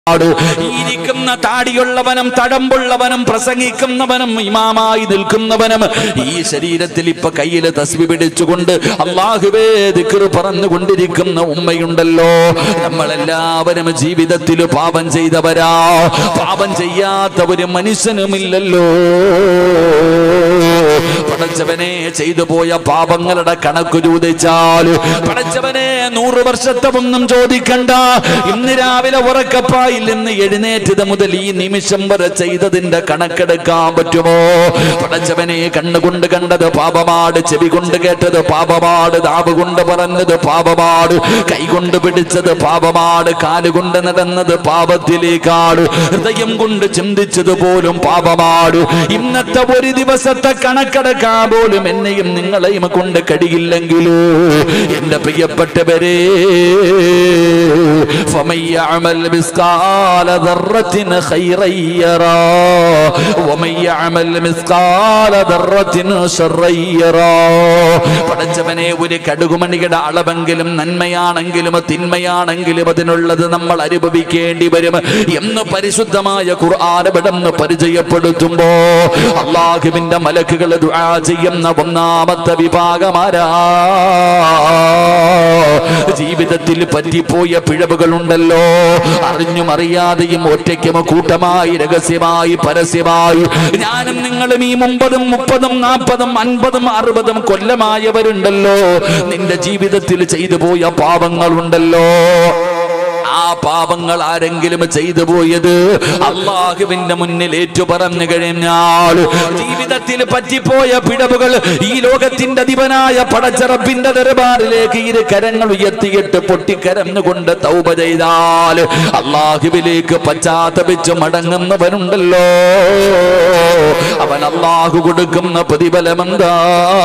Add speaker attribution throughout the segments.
Speaker 1: ആട് ഈ ഇരിക്കുന്ന താടിയുള്ളവനും തടമ്പുള്ളവനും പ്രസംഗിക്കുന്നവനും ഇമാമായി നിൽക്കുന്നവനും ഈ ശരീരത്തിൽ ഇപ്പൊ കയ്യിൽ തസ്ബി പിടിച്ചുകൊണ്ട് അള്ളാഹുവേ ദിക്റ് പറഞ്ഞുകൊണ്ടിരിക്കുന്ന ഉമ്മയുണ്ടല്ലോ നമ്മളെല്ലാവരും ജീവിതത്തിൽ പാപം ചെയ്തവരാ പാപം ചെയ്യാത്ത ഒരു മനുഷ്യനുമില്ലല്ലോ പടച്ചവനെ ചെയ്തു പോയ പാപങ്ങളുടെ കണക്ക് ചോദിച്ചാൽ പടച്ചവനെ നൂറ് വർഷത്തെ ഒന്നും ചോദിക്കണ്ട ഇന്ന് രാവിലെ ഉറക്കപ്പായിൽ നിന്ന് എഴുന്നേറ്റത് മുതൽ ഈ നിമിഷം വരെ ചെയ്തതിന്റെ കണക്കെടുക്കാൻ പറ്റുമോ പടച്ചവനെ കണ്ണുകൊണ്ട് കണ്ടത് പാപമാട് ചെവി കൊണ്ട് കേട്ടത് പാപമാട് നാവ് കൊണ്ട് പറഞ്ഞത് പാപമാട് കൈ കൊണ്ട് പിടിച്ചത് പാപമാട് കാലുകൊണ്ട് നടന്നത് പാപത്തിലേക്കാട് ഹൃദയം കൊണ്ട് ചിന്തിച്ചത് പോലും പാപമാട് ഇന്നത്തെ ഒരു ദിവസത്തെ കണക്കെടുക്കാൻ പോലും എന്നെയും നിങ്ങളെയും കൊണ്ട് കഴിയില്ലെങ്കിലോ എന്റെ പ്രിയപ്പെട്ടവരെ فمن يعمل مثقال ذرة خيرا يرى ومن يعمل مثقال ذرة شرا يرى പടച്ചവനെ ഒരു കടുകുമണിയുടെ അളവെങ്കിലും നന്മയാണെങ്കിലും തിന്മയാണെങ്കിലും അതിനുള്ളത് നമ്മൾ അനുഭവിക്കേണ്ടി വരും എന്ന് പരിശുദ്ധമായ ഖുർആാനവിടെന്ന് പരിചയപ്പെടുത്തുമ്പോ അള്ളാഹുവിന്റെ മലക്കുകൾ ദുആ ചെയ്യുന്ന ഒന്നാമത്തെ വിഭാഗമാരാ ജീവിതത്തിൽ പറ്റിപ്പോയ പിഴവുകളുണ്ടല്ലോ അറിഞ്ഞും അറിയാതെയും ഒറ്റയ്ക്കും കൂട്ടമായി രഹസ്യമായി പരസ്യമായി ഞാനും നിങ്ങളും ഈ മുപ്പതും മുപ്പതും നാൽപ്പതും അൻപതും അറുപതും കൊല്ലമായവരുണ്ടല്ലോ നിന്റെ ജീവിതത്തിൽ ചെയ്തു പോയ പാപങ്ങളുണ്ടല്ലോ ആ പാപങ്ങൾ ആരെങ്കിലും ചെയ്തു പോയത് അള്ളാഹുവിന്റെ മുന്നിൽ ഏറ്റു പറഞ്ഞു കഴിഞ്ഞാൽ ജീവിതത്തിൽ പറ്റിപ്പോയ പിടവുകൾ ഈ ലോകത്തിന്റെ അധിപനായ പടച്ചറപ്പിന്റെ ദർബാറിലേക്ക് ഇരു കരങ്ങൾ ഉയർത്തിയിട്ട് പൊട്ടിക്കരന്നുകൊണ്ട് തൗബ ചെയ്താൽ അള്ളാഹുവിലേക്ക് പശ്ചാത്തപിച്ച് മടങ്ങുന്നവനുണ്ടല്ലോ അവൻ അള്ളാഹു കൊടുക്കുന്ന പ്രതിഫലമെന്താ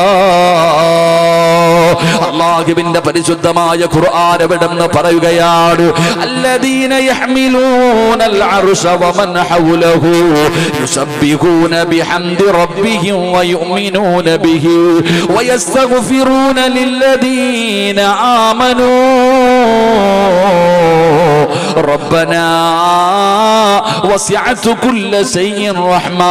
Speaker 1: അള്ളാഹുവിന്റെ പരിശുദ്ധമായ ഖുർആൻ എവിടെന്ന് പറയുകയാണ് الذين يحملون العرش ومن حوله يسبحون بحمد ربهم ويؤمنون به ويستغفرون للذين آمنوا ربنا وسعت كل شيء رحمة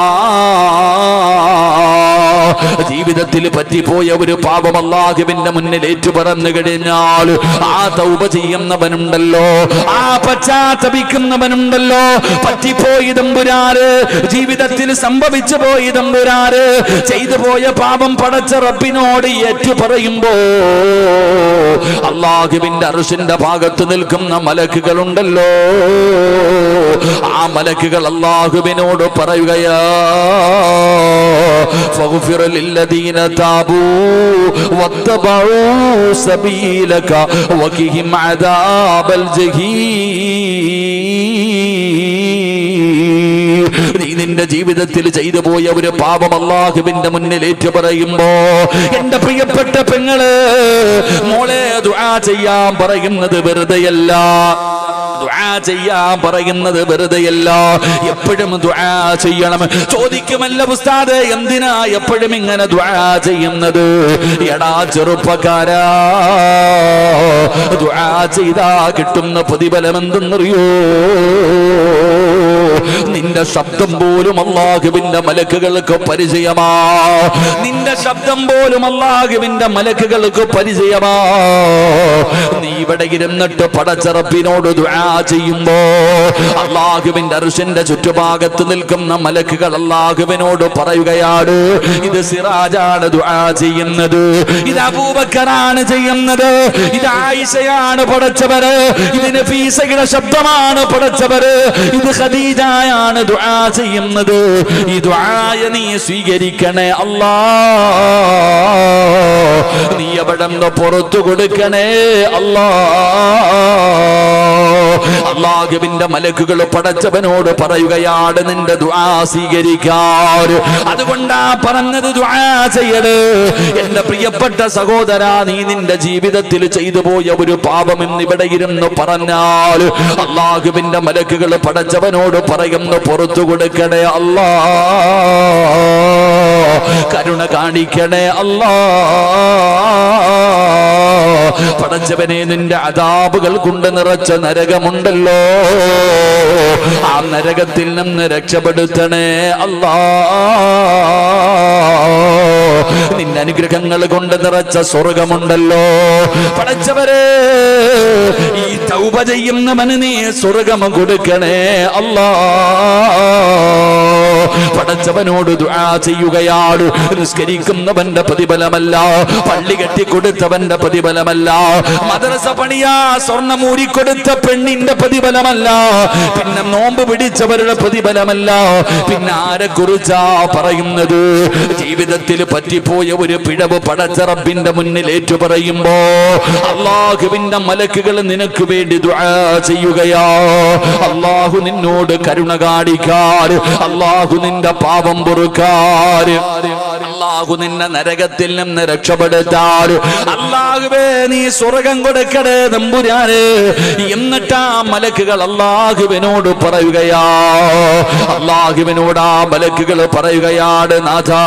Speaker 1: ജീവിതത്തിൽ പറ്റിപ്പോയ ഒരു പാപം അള്ളാഹുവിന്റെ മുന്നിൽ ഏറ്റുപറന്നു കഴിഞ്ഞാൽ ആ തൗബ ചെയ്യുന്നവനുണ്ടല്ലോ ആ പശ്ചാത്തപിക്കുന്നവനുണ്ടല്ലോ പറ്റിപ്പോയി തമ്പുരാറ് ജീവിതത്തിൽ സംഭവിച്ചു പോയി തമ്പുരാറ് ചെയ്തു പോയ പാപം പടച്ച റബ്ബിനോട് ഏറ്റു പറയുമ്പോ അള്ളാഹുവിന്റെ അറുഷിന്റെ ഭാഗത്ത് നിൽക്കുന്ന മലക്കുകളുണ്ടല്ലോ ആ മലക്കുകൾ അള്ളാഹുവിനോട് പറയുകയാ فاغفر للذين تابوا واتبعوا سبيلك وقهم عذاب الجحيم നീ നിന്റെ ജീവിതത്തിൽ ചെയ്തു പോയ ഒരു പാപം അള്ളാഹുവിന്റെ മുന്നിൽ ഏറ്റു പറയുമ്പോ എന്റെ പ്രിയപ്പെട്ട പെങ്ങള് മോളെ ദുആ ചെയ്യാൻ പറയുന്നത് വെറുതെയല്ല ദുആ ചെയ്യാൻ പറയുന്നത് വെറുതെയല്ല എപ്പോഴും ദുആ ചെയ്യണം ചോദിക്കുമല്ല ഉസ്താദ് എന്തിനാ എപ്പോഴും ഇങ്ങനെ ദുആ ചെയ്യുന്നത് എടാ ചെറുപ്പക്കാരാ ദുആ ചെയ്താ കിട്ടുന്ന പ്രതിഫലം എന്തെന്നറിയോ നിന്റെ ശബ്ദം പോലും അള്ളാഹുവിന്റെ മലക്കുകൾക്ക് പരിചയമാ നിന്റെ ശബ്ദം പോലും അള്ളാഹുവിന്റെ മലക്കുകൾക്ക് പരിചയമാ നീ ഇവിടെ ഇരുന്നിട്ട് പടച്ചറപ്പിനോട് ദുആ ചെയ്യുമ്പോ അള്ളാഹുവിന്റെ അർഷിന്റെ ചുറ്റുഭാഗത്ത് നിൽക്കുന്ന മലക്കുകൾ അള്ളാഹുവിനോട് പറയുകയാണ് ഇത് സിറാജാണ് ദുആ ചെയ്യുന്നത് ഇത് അബൂബക്കറാണ് ചെയ്യുന്നത് ഇത് ആയിഷയാണ് പടച്ചവര് ഇത് നഫീസയുടെ ശബ്ദമാണ് പടച്ചവര് ഇത് ഖദീജയാണ് ദുആ ചെയ്യുന്നത് ഈ ദുആയ നീ സ്വീകരിക്കണേ അല്ലാ നീ അവിടെ നിന്ന് പുറത്തു കൊടുക്കണേ അല്ലാ അള്ളാഹുവിന്റെ മലക്കുകൾ പടച്ചവനോട് പറയുകയാണ് നിന്റെ ദുആ സ്വീകരിക്കാൻ അതുകൊണ്ടാ പറഞ്ഞത് ദുആ ചെയ്യട് എന്റെ പ്രിയപ്പെട്ട സഹോദര നീ നിന്റെ ജീവിതത്തിൽ ചെയ്തു പോയ ഒരു പാപം ഇന്നിവിടെ ഇരുന്ന് പറഞ്ഞാൽ അള്ളാഹുവിന്റെ മലക്കുകൾ പടച്ചവനോട് പറയുന്നു പുറത്തു പുറത്തു കൊടുക്കണേ അല്ലാ കരുണ കാണിക്കണേ അല്ലാ പടച്ചവനെ നിന്റെ അതാപുകൾ കൊണ്ട് നിറച്ച നരകമുണ്ടല്ലോ ആ നരകത്തിൽ നിന്ന് രക്ഷപ്പെടുത്തണേ അല്ലാ നിന്റെ അനുഗ്രഹങ്ങൾ കൊണ്ട് നിറച്ച സ്വർഗമുണ്ടല്ലോ പടച്ചവരെ ഈ തൗപ ചെയ്യുന്നവന് നീ സ്വർഗം കൊടുക്കണേ അല്ലാ പടച്ചവനോട് ദുആ ചെയ്യുകയാണ് നിസ്കരിക്കുന്നവന്റെ പ്രതിഫലമല്ല പള്ളി കെട്ടിക്കൊടുത്തവന്റെ പ്രതിഫലമല്ല മദ്രസ പണിയാ സ്വർണം ഊരിക്കൊടുത്ത പെണ്ണിന്റെ പ്രതിഫലമല്ല പിന്നെ നോമ്പ് പിടിച്ചവരുടെ പ്രതിഫലമല്ല പിന്നെ ആരെ കുറിച്ചാ പറയുന്നത് ജീവിതത്തിൽ പറ്റിപ്പോയ ഒരു പിഴവ് പടച്ചറബിന്റെ മുന്നിൽ ഏറ്റു പറയുമ്പോ അള്ളാഹുവിന്റെ മലക്കുകൾ നിനക്ക് വേണ്ടി ദുആ ചെയ്യുകയാ അള്ളാഹു നിന്നോട് കരുണ കാണിക്കാൻ അള്ളാഹു നിന്റെ പാപം പൊറുക്കാൻ അള്ളാഹു നിന്നെ നരകത്തിൽ നിന്ന് രക്ഷപ്പെടുത്താൻ അള്ളാഹുവേ നീ സ്വർഗം കൊടുക്കടേ നമ്പുരാന് എന്നിട്ട് ആ മലക്കുകൾ അള്ളാഹുവിനോട് പറയുകയാ അള്ളാഹുവിനോട് ആ മലക്കുകൾ പറയുകയാണ് നാഥാ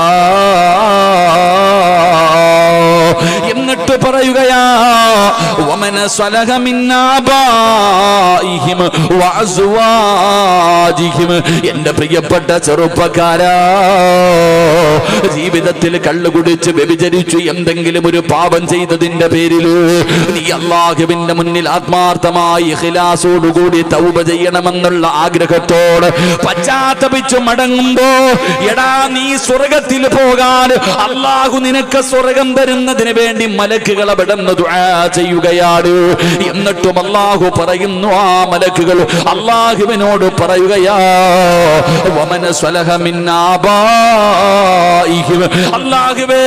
Speaker 1: എന്നിട്ട് പറയുകയാ വമന സ്വലഹ മിന്നാബായിഹിം വഅസ്വാജിഹിം എന്റെ പ്രിയപ്പെട്ട ചെറുപ്പക്കാരാ ജീവിതത്തിൽ കള്ളു കുടിച്ച് വ്യഭിചരിച്ചു എന്തെങ്കിലും ഒരു പാപം ചെയ്തതിന്റെ പേരിൽ നീ അള്ളാഹുവിന്റെ മുന്നിൽ ആത്മാർത്ഥമായി ഹിലാസോടുകൂടി തൗബ ചെയ്യണമെന്നുള്ള ആഗ്രഹത്തോട് പശ്ചാത്തപിച്ചു മടങ്ങുമ്പോ എടാ നീ സ്വർഗത്തിൽ പോകാൻ അള്ളാഹു നിനക്ക് സ്വർഗം തരുന്നതിന് വേണ്ടി മലക്കുകളെ വിടന്ന് ദുആ ചെയ്യുകയാണ് എന്നിട്ടും അള്ളാഹു പറയുന്നു ആ മലക്കുകൾ അള്ളാഹുവിനോട് പറയുകയാ വമന സ്വലഹ മിൻ ആബായിഹിം. അള്ളാഹുവേ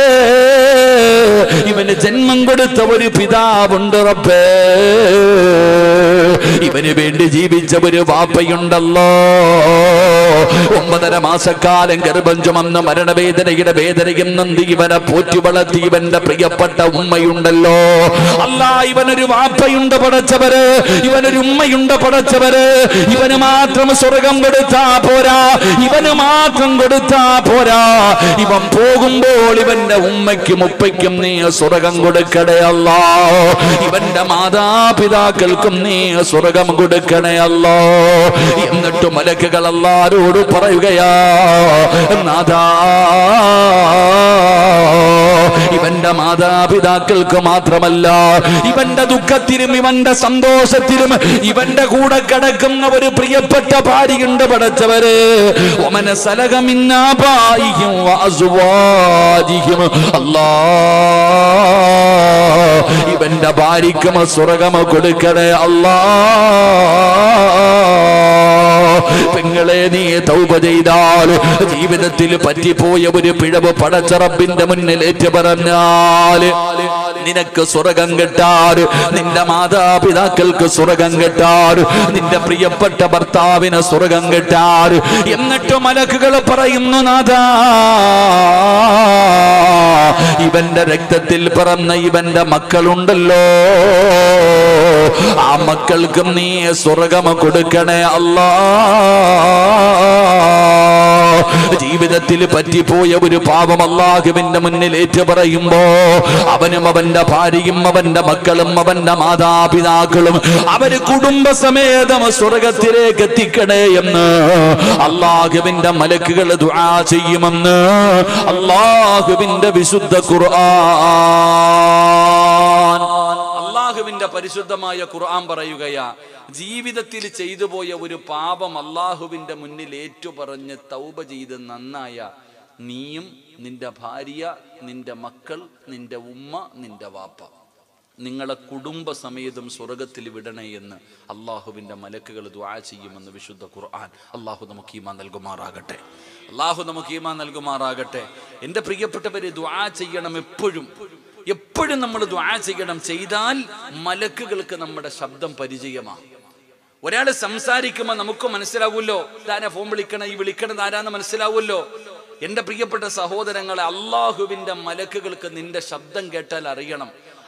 Speaker 1: ഇവന് ജന്മം കൊടുത്ത ഒരു പിതാവുണ്ട് റബ്ബേ ഇവന് വേണ്ടി ജീവിച്ച ഒരു വാപ്പയുണ്ടല്ലോ ഒമ്പതര മാസക്കാലം ഗർഭം ചുമന്ന് മരണവേദനയുടെ വേദനയും നന്ദി ഇവനെ പോറ്റി വളർത്തി ഇവന്റെ പ്രിയപ്പെട്ട ഉമ്മയുണ്ടല്ലോ അല്ല ഇവനൊരു വാപ്പയുണ്ട് പടച്ചവര് ഇവനൊരു ഉമ്മയുണ്ട് പടച്ചവര് ഇവന് മാത്രം സ്വർഗം കൊടുത്താ പോരാ ഇവന് മാത്രം കൊടുത്താ പോരാ ഇവൻ പോകുമ്പോൾ ഇവന്റെ ഉമ്മയ്ക്കും ഉപ്പയ്ക്കും നീ സ്വർഗം കൊടുക്കണേ അല്ല ഇവന്റെ മാതാപിതാക്കൾക്കും നീ സ്വർഗം കൊടുക്കണേ അല്ലോ എന്നിട്ട് മലക്കുകൾ അല്ലാരോട് പറയുകയാ നാഥാ ഇവന്റെ മാതാപിതാക്കൾക്ക് മാത്രമല്ല ഇവന്റെ ദുഃഖത്തിലും ഇവന്റെ സന്തോഷത്തിലും ഇവന്റെ കൂടെ കിടക്കുന്ന ഒരു പ്രിയപ്പെട്ട ഭാര്യയുണ്ട് പടച്ചവര് ഒമന സലകമിന്നാപായിക്കും വാസുവാജിക്കും അല്ലാ ഇവന്റെ ഭാര്യക്കും സ്വർഗമ കൊടുക്കണേ അല്ലാ പെങ്ങളെ നീ തൗപ ചെയ്താൽ ജീവിതത്തിൽ പറ്റിപ്പോയ ഒരു പിഴവ് പടച്ചറപ്പിന്റെ മുന്നിൽ ഏറ്റു പറഞ്ഞാൽ നിനക്ക് സ്വർഗം കിട്ടാർ നിന്റെ മാതാപിതാക്കൾക്ക് സ്വർഗം കിട്ടാർ നിന്റെ പ്രിയപ്പെട്ട ഭർത്താവിന് സ്വർഗം കിട്ടാർ എന്നിട്ട് മലക്കുകൾ പറയുന്നു നാഥാ ഇവന്റെ രക്തത്തിൽ പിറന്ന ഇവന്റെ മക്കളുണ്ടല്ലോ ആ മക്കൾക്കും നീ സ്വർഗം കൊടുക്കണേ അല്ലാ ജീവിതത്തിൽ പറ്റിപ്പോയ ഒരു പാപം അള്ളാഹുവിന്റെ മുന്നിൽ ഏറ്റു പറയുമ്പോ അവനും അവന്റെ ഭാര്യയും അവന്റെ മക്കളും അവന്റെ മാതാപിതാക്കളും അവര് കുടുംബസമേതം സ്വർഗത്തിലേക്ക് എത്തിക്കണേ എന്ന് അള്ളാഹുവിന്റെ മലക്കുകൾ ദുആ ചെയ്യുമെന്ന് അള്ളാഹുവിന്റെ വിശുദ്ധ ഖുർആൻ അള്ളാഹുവിന്റെ പരിശുദ്ധമായ ഖുർആൻ പറയുകയാ ജീവിതത്തിൽ ചെയ്തു പോയ ഒരു പാപം അള്ളാഹുവിന്റെ മുന്നിൽ ഏറ്റുപറഞ്ഞ് തൗബ ചെയ്ത് നന്നായ നീയും നിന്റെ ഭാര്യ നിന്റെ മക്കൾ നിന്റെ ഉമ്മ നിന്റെ വാപ്പ നിങ്ങളെ കുടുംബസമേതം സ്വർഗത്തിൽ വിടണേ എന്ന് അള്ളാഹുവിൻ്റെ മലക്കുകൾ ദ്വാ ചെയ്യുമെന്ന് വിശുദ്ധ ഖുർആൻ അള്ളാഹു നമുക്ക് ഈമാ നൽകുമാറാകട്ടെ അള്ളാഹു നമുക്ക് ഈമാ നൽകുമാറാകട്ടെ എൻ്റെ പ്രിയപ്പെട്ടവരെ ദ്വാ ചെയ്യണം എപ്പോഴും എപ്പോഴും നമ്മൾ ദ്വാ ചെയ്യണം ചെയ്താൽ മലക്കുകൾക്ക് നമ്മുടെ ശബ്ദം പരിചയമാണ് ഒരാൾ സംസാരിക്കുമ്പോൾ നമുക്ക് മനസ്സിലാവുമല്ലോ ഇതാരാ ഫോൺ വിളിക്കണം ഈ വിളിക്കണത് ആരാന്ന് മനസ്സിലാവുമല്ലോ എൻ്റെ പ്രിയപ്പെട്ട സഹോദരങ്ങളെ അള്ളാഹുവിൻ്റെ മലക്കുകൾക്ക് നിന്റെ ശബ്ദം കേട്ടാൽ അറിയണം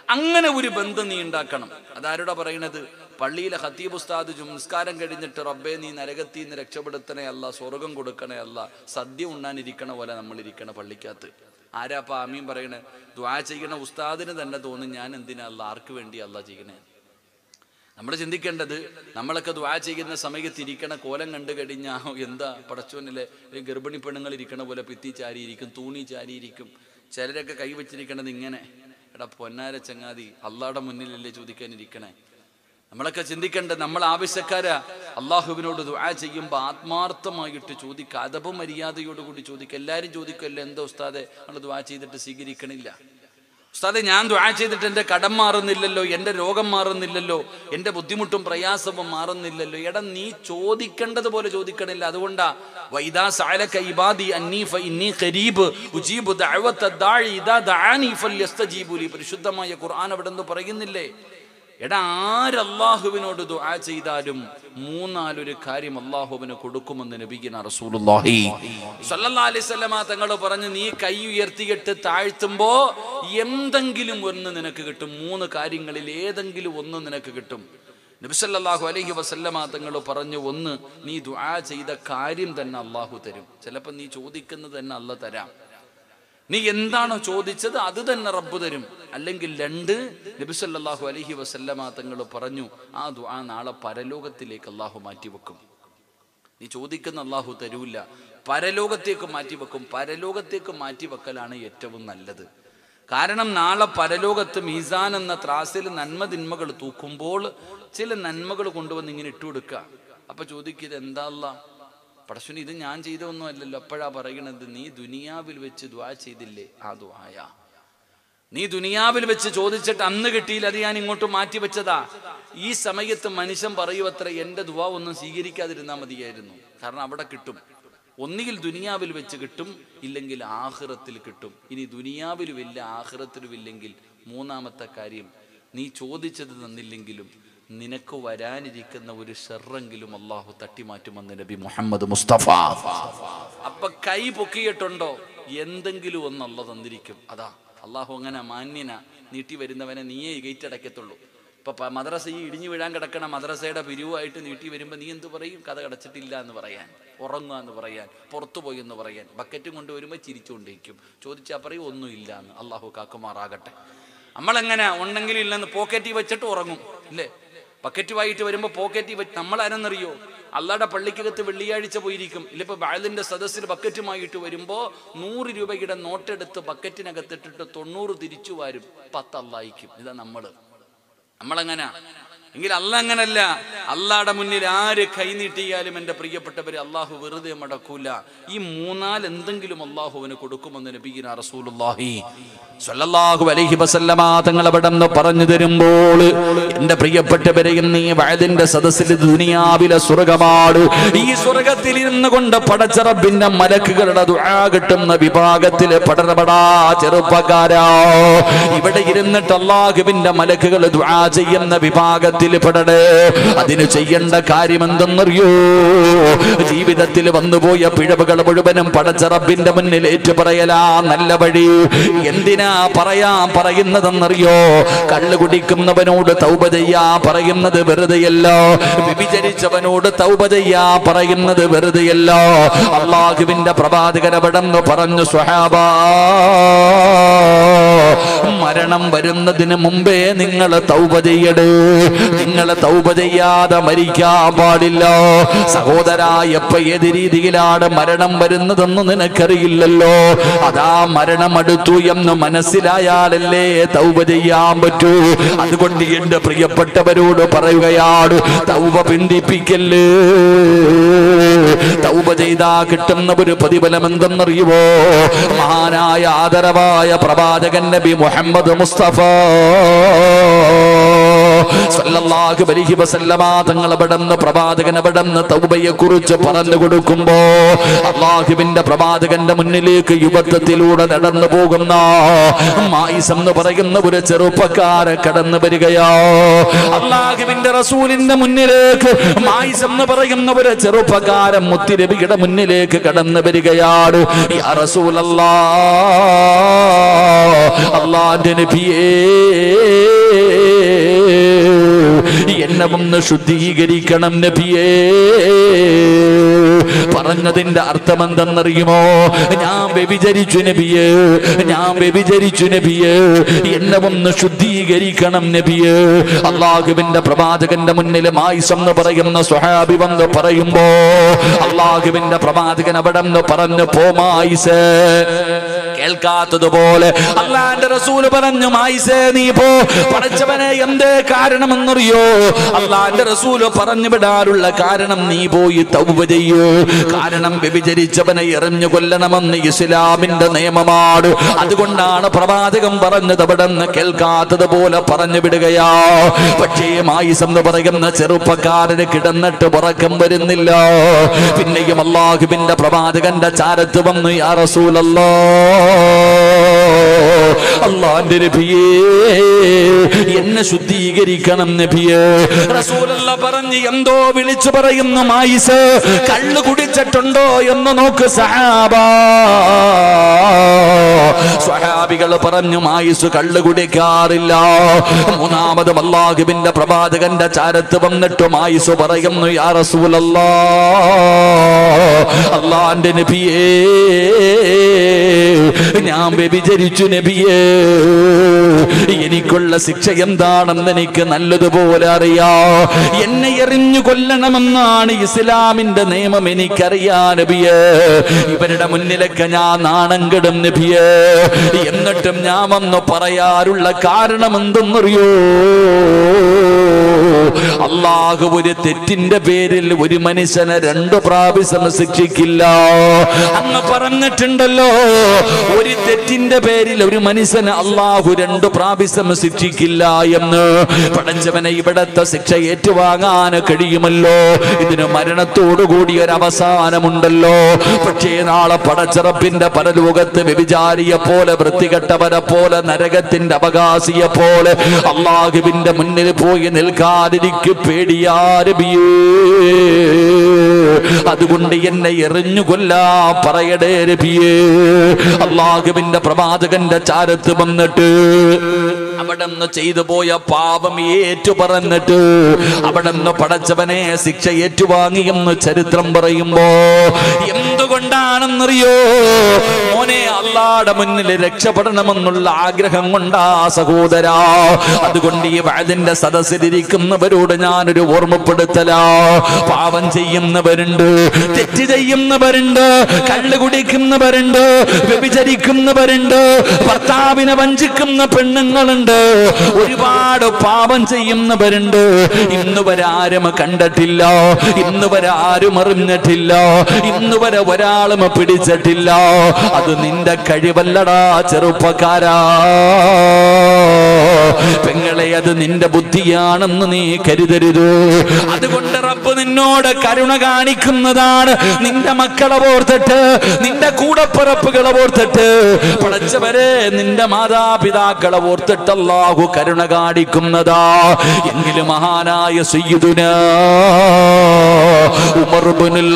Speaker 1: അങ്ങനെ ഒരു ബന്ധം നീ ഉണ്ടാക്കണം അതാരോടാ പറയണത് പള്ളിയിലെ ഹത്തീബ് ഉസ്താദ് നിസ്കാരം കഴിഞ്ഞിട്ട് റബ്ബെ നീ നരകത്തിൽ നിന്ന് രക്ഷപ്പെടുത്തണേ അല്ല സ്വർഗം കൊടുക്കണേ അല്ല സദ്യ ഉണ്ണാനിരിക്കണ പോലെ നമ്മൾ ഇരിക്കണ പള്ളിക്കകത്ത് ആരാ അപ്പൊ ആമീൻ പറയണേ ദ്വാ ചെയ്യണ ഉസ്താദിന് തന്നെ തോന്നും ഞാൻ എന്തിനാ അല്ല ആർക്ക് വേണ്ടി അല്ല ചെയ്യണേ നമ്മൾ ചിന്തിക്കേണ്ടത് നമ്മളൊക്കെ ദ്വാ ചെയ്യുന്ന സമയത്ത് ഇരിക്കണ കോലം കണ്ടു കഴിഞ്ഞാൽ എന്താ പടച്ചോനിലെ ഈ ഗർഭിണി പെണ്ണുങ്ങൾ ഇരിക്കണ പോലെ ഭിത്തി ചാരിയിരിക്കും തൂണി ചാരിയിരിക്കും ചിലരൊക്കെ കൈവച്ചിരിക്കണത് ഇങ്ങനെ എടാ പൊന്നാര ചങ്ങാതി അള്ളാടെ മുന്നിലല്ലേ ചോദിക്കാനിരിക്കണേ നമ്മളൊക്കെ ചിന്തിക്കേണ്ടത് നമ്മൾ ആവശ്യക്കാരാ അള്ളാഹുവിനോട് ദുആ ചെയ്യുമ്പോൾ ആത്മാർത്ഥമായിട്ട് ചോദിക്കുക അതപ മര്യാദയോടുകൂടി ചോദിക്കുക എല്ലാവരും ചോദിക്കുമല്ലോ എന്താ ഉസ്താദെ നമ്മൾ ദുആ ചെയ്തിട്ട് സ്വീകരിക്കണില്ല ഉസ്താദെ ഞാൻ ദുആ ചെയ്തിട്ട് എൻ്റെ കടം മാറുന്നില്ലല്ലോ എൻ്റെ രോഗം മാറുന്നില്ലല്ലോ എൻ്റെ ബുദ്ധിമുട്ടും പ്രയാസവും മാറുന്നില്ലല്ലോ എടാ നീ ചോദിക്കേണ്ടത് പോലെ ചോദിക്കണില്ല അതുകൊണ്ടാ വൈദാ സഅലക ഇബാദി അന്നീ ഫഇന്നീ ഖരീബ് ഉജീബു ദഅവത ദാഇ ഇദാ ദഅാനി ഫല്യസ്തജീബു ലി പരിശുദ്ധമായ ഖുർആൻ അവിടെ നിന്ന് പറയുന്നില്ലേ എടാ ആരല്ലാഹുവിനോട് ദുആ ചെയ്താലും മൂന്നാലൊരു കാര്യം അള്ളാഹുവിന് കൊടുക്കുമെന്ന് നബിഗിന റസൂലുള്ളാഹി സല്ലല്ലാഹു അലൈഹി വസല്ലമ തങ്ങൾ പറഞ്ഞു നീ കൈ ഉയർത്തിയിട്ട് താഴ്ത്തുമ്പോ എന്തെങ്കിലും ഒന്ന് നിനക്ക് കിട്ടും മൂന്ന് കാര്യങ്ങളിൽ ഏതെങ്കിലും ഒന്ന് നിനക്ക് കിട്ടും നബിസല്ലാഹു അലൈഹി വസല്ലമ തങ്ങൾ പറഞ്ഞു ഒന്ന് നീ ദുആ ചെയ്ത കാര്യം തന്നെ അള്ളാഹു തരും ചിലപ്പോൾ നീ ചോദിക്കുന്നത് തന്നെ അല്ല തരാം നീ എന്താണോ ചോദിച്ചത് അത് തന്നെ റബ്ബ് തരും അല്ലെങ്കിൽ രണ്ട് നബിസല്ലാഹു അലഹി വസല്ലമ തങ്ങൾ പറഞ്ഞു ആ ദുആ നാളെ പരലോകത്തിലേക്ക് അള്ളാഹു മാറ്റിവെക്കും നീ ചോദിക്കുന്ന അള്ളാഹു തരൂല്ല പരലോകത്തേക്ക് മാറ്റിവെക്കും പരലോകത്തേക്ക് മാറ്റിവെക്കലാണ് ഏറ്റവും നല്ലത് കാരണം നാളെ പരലോകത്ത് മീസാൻ എന്ന ത്രാസിൽ നന്മ തിന്മകൾ തൂക്കുമ്പോൾ ചില നന്മകൾ കൊണ്ടുവന്ന് ഇങ്ങനെ ഇട്ടുകൊടുക്കുക അപ്പൊ ചോദിക്കുക എന്താ അല്ലാ പടശ്വനി ഇത് ഞാൻ ചെയ്തൊന്നും അല്ലല്ലോ അപ്പോഴാ പറയണത് നീ ദുനിയാവിൽ വെച്ച് ദ്വാ ചെയ്തില്ലേ ആ ദ്വായ നീ ദുനിയാവിൽ വെച്ച് ചോദിച്ചിട്ട് അന്ന് കിട്ടിയില്ല അത് ഞാൻ ഇങ്ങോട്ട് മാറ്റി വെച്ചതാ ഈ സമയത്ത് മനുഷ്യൻ പറയുവത്ര എൻ്റെ ദ്വാ ഒന്നും സ്വീകരിക്കാതിരുന്നാൽ മതിയായിരുന്നു കാരണം അവിടെ കിട്ടും ഒന്നുകിൽ ദുനിയാവിൽ വെച്ച് കിട്ടും ഇല്ലെങ്കിൽ ആഹ്റത്തിൽ കിട്ടും ഇനി ദുനിയാവിലും ഇല്ല ആഹ്റത്തിലും ഇല്ലെങ്കിൽ മൂന്നാമത്തെ കാര്യം നീ ചോദിച്ചത് തന്നില്ലെങ്കിലും നിനക്ക് വരാനിരിക്കുന്ന ഒരു ഷെറെങ്കിലും അള്ളാഹു തട്ടിമാറ്റുമെന്ന് നബി മുഹമ്മദ് മുസ്തഫ അപ്പൊ കൈ പൊക്കിയിട്ടുണ്ടോ എന്തെങ്കിലും ഒന്നല്ല തന്നിരിക്കും അതാ അള്ളാഹു അങ്ങനെ മാന്യന നീട്ടി വരുന്നവനെ നീയേ ഗേറ്റ് അടയ്ക്കത്തുള്ളൂ ഇപ്പൊ പ- മദ്രസ ഈ ഇടിഞ്ഞു വീഴാൻ കിടക്കണ മദ്രസയുടെ പിരിവായിട്ട് നീട്ടി വരുമ്പോൾ നീ എന്ത് പറയും കഥ കടച്ചിട്ടില്ല എന്ന് പറയാൻ ഉറങ്ങുക എന്ന് പറയാൻ പുറത്തു പോയി എന്ന് പറയാൻ ബക്കറ്റും കൊണ്ട് വരുമ്പോൾ ചിരിച്ചുകൊണ്ടിരിക്കും ചോദിച്ചാൽ പറയും ഒന്നുമില്ല എന്ന് അള്ളാഹു കാക്കുമാറാകട്ടെ നമ്മളെങ്ങനെ ഉണ്ടെങ്കിലും ഇല്ലെന്ന് പോക്കറ്റിൽ വെച്ചിട്ട് ഉറങ്ങും ഇല്ലേ ബക്കറ്റുമായിട്ട് വരുമ്പോൾ പോക്കറ്റിൽ വെച്ച് നമ്മളാരെന്നറിയോ അള്ളാടെ പള്ളിക്കകത്ത് വെള്ളിയാഴ്ച പോയിരിക്കും ഇല്ലിപ്പോൾ ബാലിൻ്റെ സദസ്സിൽ ബക്കറ്റുമായിട്ട് വരുമ്പോൾ നൂറ് രൂപയുടെ നോട്ടെടുത്ത് ബക്കറ്റിനകത്തിട്ടിട്ട് തൊണ്ണൂറ് തിരിച്ചു വരും പത്ത് അള്ളായിക്കും ഇതാ നമ്മൾ നമ്മളെങ്ങനെ എങ്കിൽ അല്ല അങ്ങനല്ല അള്ളാടെ മുന്നിൽ ആര് കൈനീട്ടിയാലും എൻ്റെ പ്രിയപ്പെട്ടവരെ അള്ളാഹു വെറുതെ മടക്കൂല ഈ മൂന്നാൽ എന്തെങ്കിലും അള്ളാഹുവിന് കൊടുക്കുമെന്ന് നബീന റസൂലുള്ളാഹി സ്വല്ലല്ലാഹു അലൈഹി വസല്ലമ തങ്ങൾ അവിടെ നിന്ന് പറഞ്ഞു തരുമ്പോൾ എൻ്റെ പ്രിയപ്പെട്ടവരെ ഇന്ന് ഈ വയതിന്റെ സദസ്സിൽ ദുനിയാവിലെ സ്വർഗമാണ് ഈ സ്വർഗത്തിൽ ഇരുന്ന് കൊണ്ട് പടച്ചറബിന്റെ മലക്കുകളുടെ ദുആ കിട്ടുന്ന വിഭാഗത്തില് പടരപടാ ചെറുപ്പക്കാരാ ഇവിടെ ഇരുന്നിട്ട് അള്ളാഹുവിന്റെ മലക്കുകൾ ദുആ ചെയ്യുന്ന വിഭാഗത്തിൽ പെടണേ അതിന് ചെയ്യേണ്ട കാര്യം എന്തെന്നറിയോ ജീവിതത്തിൽ വന്നുപോയ പിഴവുകൾ മുഴുവനും പടച്ചറബിന്റെ മുന്നിൽ ഏറ്റുപറയലാ നല്ല വഴി എന്തിനാ പറയാ പറയുന്നതെന്നറിയോ കള്ളു കുടിക്കുന്നവനോട് തൗബ ചെയ്യാ പറയുന്നത് വെറുതെയല്ല വിഭിചരിച്ചവനോട് തൗബ ചെയ്യാ പറയുന്നത് വെറുതെയല്ല അള്ളാഹുവിന്റെ പ്രവാചകനവിടെന്ന് പറഞ്ഞു സ്വഹാബാ മരണം വരുന്നതിന് മുമ്പേ നിങ്ങൾ തൗബ ചെയ്യട് നിങ്ങൾ തൗബ ചെയ്യാതെ മരിക്കാൻ പാടില്ല സഹോദരാ എപ്പ ഏത് രീതിയിലാണ് മരണം വരുന്നതെന്ന് നിനക്കറിയില്ലല്ലോ അതാ മരണം അടുത്തു എന്ന് മനസ്സിലായാലല്ലേ തൗബ ചെയ്യാൻ പറ്റൂ അതുകൊണ്ട് എന്റെ പ്രിയപ്പെട്ടവരോട് പറയുകയാണ് തൗബ പിന്തിപ്പിക്കല്ലേ തൗബ ചെയ്താ കിട്ടുന്ന ഒരു പ്രതിഫലം എന്തെന്നറിയുവോ മഹാനായ ആദരവായ പ്രവാചകൻ നബി മുഹമ്മദ് മുസ്തഫ സല്ലല്ലാഹു അലൈഹി വസല്ലമ തങ്ങൾ അവിടുന്ന് പ്രവാചകൻ അവിടുന്ന് തൗബയെ കുറിച്ച് പറഞ്ഞു കൊടുക്കുമ്പോ അള്ളാഹുവിന്റെ പ്രവാചകന്റെ മുന്നിലേക്ക് യുവത്വത്തിലൂടെ നടന്നു പോകുന്ന മായിസ് എന്ന് പറയുന്ന ഒരു ചെറുപ്പക്കാരൻ കടന്നു വരികയോ അള്ളാഹുവിന്റെ റസൂലിന്റെ മുന്നിലേക്ക് മായിസ് എന്ന് പറയുന്ന ഒരു ചെറുപ്പക്കാരൻ മുത്തിരബി നബിയുടെ മുന്നിലേക്ക് കടന്നു വരികയാണ് യാ റസൂലല്ലാ അള്ളാന്റെ നബിയേ എന്നെ ഒന്ന് ശുദ്ധീകരിക്കണം നബിയേ പറഞ്ഞതിന്റെ അർത്ഥം എന്തെന്നറിയുമോ ഞാൻ വ്യഭിചരിച്ചു നബിയേ ഞാൻ വ്യഭിചരിച്ചു നബിയേ എന്നെ ഒന്ന് ശുദ്ധീകരിക്കണം നബിയേ അള്ളാഹുവിന്റെ പ്രവാചകന്റെ മുന്നിൽ മായിസ് എന്ന് പറയുന്ന സ്വഹാബി വന്ന് പറയുമ്പോ അള്ളാഹുവിന്റെ പ്രവാചകൻ അവിടെ നിന്ന് പറഞ്ഞു പോ മായിസ് കേൾക്കാത്തതുപോലെ അള്ളാന്റെ റസൂല് പറഞ്ഞു മായിസേ നീ പോ പടച്ചവനെ എന്തേ കാരണമെന്നറിയോ അള്ളാന്റെ റസൂല് പറഞ്ഞു വിടാനുള്ള കാരണം നീ പോയി തൗബ ചെയ്യൂ കാരണം വ്യഭിചരിച്ചവനെ എറിഞ്ഞു കൊല്ലണമെന്ന് ഇസ്ലാമിന്റെ നിയമമാണ് അതുകൊണ്ടാണ് പ്രവാചകം പറഞ്ഞത് അവിടെ നിന്ന് കേൾക്കാത്തത് പോലെ പറഞ്ഞു വിടുകയാ പക്ഷേ മായിസ് എന്ന് പറയുന്ന ചെറുപ്പക്കാരന് കിടന്നിട്ട് ഉറക്കം വരുന്നില്ല പിന്നെയും അള്ളാഹുവിന്റെ പ്രവാചകന്റെ ചാരത്ത് വന്നു യാ റസൂലല്ലോ അള്ളാന്റെ നബിയേ എന്നെ ശുദ്ധീകരിക്കണം നബിയേ റസൂലല്ല പറഞ്ഞ് എന്തോ വിളിച്ചു പറയുന്നു മായിസ് കള്ളു കുടിച്ചിട്ടുണ്ടോ എന്ന് നോക്ക് സഹാബ സ്വഹാബികൾ പറഞ്ഞു മായിസ് കള്ളു കുടിക്കാറില്ല മൂന്നാമത് അള്ളാഹുവിന്റെ പ്രവാചകന്റെ ചാരത്ത് വന്നിട്ട് മായിസ് പറയുന്നു യാ റസൂലല്ലാ അള്ളാന്റെ നബിയേ ഞാൻ വ്യഭിചരിച്ചു നബിയേ എനിക്കുള്ള ശിക്ഷ എന്താണെന്ന് എനിക്ക് നല്ലതുപോലെ അറിയാ എന്നെ എറിഞ്ഞു കൊല്ലണമെന്നാണ് ഇസ്ലാമിന്റെ നിയമം എനിക്കറിയാ നബിയേ ഇവരുടെ മുന്നിലൊക്കെ ഞാൻ നാണം കെടും നബിയേ എന്നിട്ടും ഞാൻ വന്ന് പറയാറുള്ള കാരണം എന്തെന്നറിയോ അള്ളാഹു ഒരു തെറ്റിന്റെ പേരിൽ ഒരു മനുഷ്യനെ രണ്ടു പ്രാവശ്യം ശിക്ഷിക്കില്ല അങ്ങ് പറഞ്ഞിട്ടുണ്ടല്ലോ ഒരു തെറ്റിന്റെ പേരിൽ ഒരു മനുഷ്യന് അള്ളാഹു രണ്ടു പ്രാവശ്യം ശിക്ഷിക്കില്ല എന്ന് പടച്ചവനെ ഇവിടത്തെ ശിക്ഷ ഏറ്റുവാങ്ങാൻ കഴിയുമല്ലോ ഇതിന് മരണത്തോടുകൂടി ഒരു അവസാനമുണ്ടല്ലോ പക്ഷേ നാളെ പടച്ചിറപ്പിന്റെ പരലോകത്ത് വ്യഭിചാരിയെ പോലെ വൃത്തികെട്ടവരെ പോലെ നരകത്തിന്റെ അവകാശിയെ പോലെ അള്ളാഹുവിന്റെ മുന്നിൽ പോയി നിൽക്കാതിരിക്ക് പേടിയാരബിയേ അതുകൊണ്ട് എന്നെ എറിഞ്ഞു കൊല്ലാ പറയടേ രബിയേ അള്ളാഹുവിന്റെ പ്രവാചകന്റെ ചാരത്ത് വന്നിട്ട് അവിടെ നിന്ന് ചെയ്തു പോയ പാപം ഏറ്റു പറഞ്ഞിട്ട് അവിടെ നിന്ന് പടച്ചവനെ ശിക്ഷ ഏറ്റുവാങ്ങിയെന്ന് ചരിത്രം പറയുമ്പോ എന്തുകൊണ്ടാണെന്നറിയോ മോനെ അള്ളാടെ മുന്നിൽ രക്ഷപ്പെടണമെന്നുള്ള ആഗ്രഹം കൊണ്ടാ സഹോദരാ അതുകൊണ്ട് ഈ വയതിന്റെ സദസ്സിലിരിക്കുന്നവരോട് ഞാനൊരു ഓർമ്മപ്പെടുത്തലാ പാപം ചെയ്യുന്നവരുണ്ട് തെറ്റ് ചെയ്യുന്നവരുണ്ട് കള്ളു കുടിക്കുന്നവരുണ്ട് വ്യഭിചരിക്കുന്നവരുണ്ട് ഭർത്താവിനെ വഞ്ചിക്കുന്ന പെണ്ണുങ്ങളുണ്ട് ഒരുപാട് പാപം ചെയ്യുന്നവരുണ്ട് ഇന്ന് വരെ ആരും കണ്ടിട്ടില്ല ഇന്ന് വരെ ആരും അറിഞ്ഞിട്ടില്ല ഇന്ന് വരെ ഒരാളും പിടിച്ചിട്ടില്ല അത് നിന്റെ കഴിവല്ലടാ ചെറുപ്പക്കാരാ പെങ്ങളെ അത് നിന്റെ ബുദ്ധിയാണെന്ന് നീ കരുതരുത് അതുകൊണ്ട് റബ്ബ് നിന്നോട് കരുണ കാണിക്കുന്നതാണ് നിന്റെ മക്കളെ ഓർത്തിട്ട് നിന്റെ കൂടപ്പിറപ്പുകളെ ഓർത്തിട്ട് പടച്ചവരെ നിന്റെ മാതാപിതാക്കളെ ഓർത്തിട്ട് അല്ലാഹു കരുണ കാണിക്കുന്നതാ എങ്കിലും മഹാനായ സയ്യിദുന ഉമർ ഇബ്നുൽ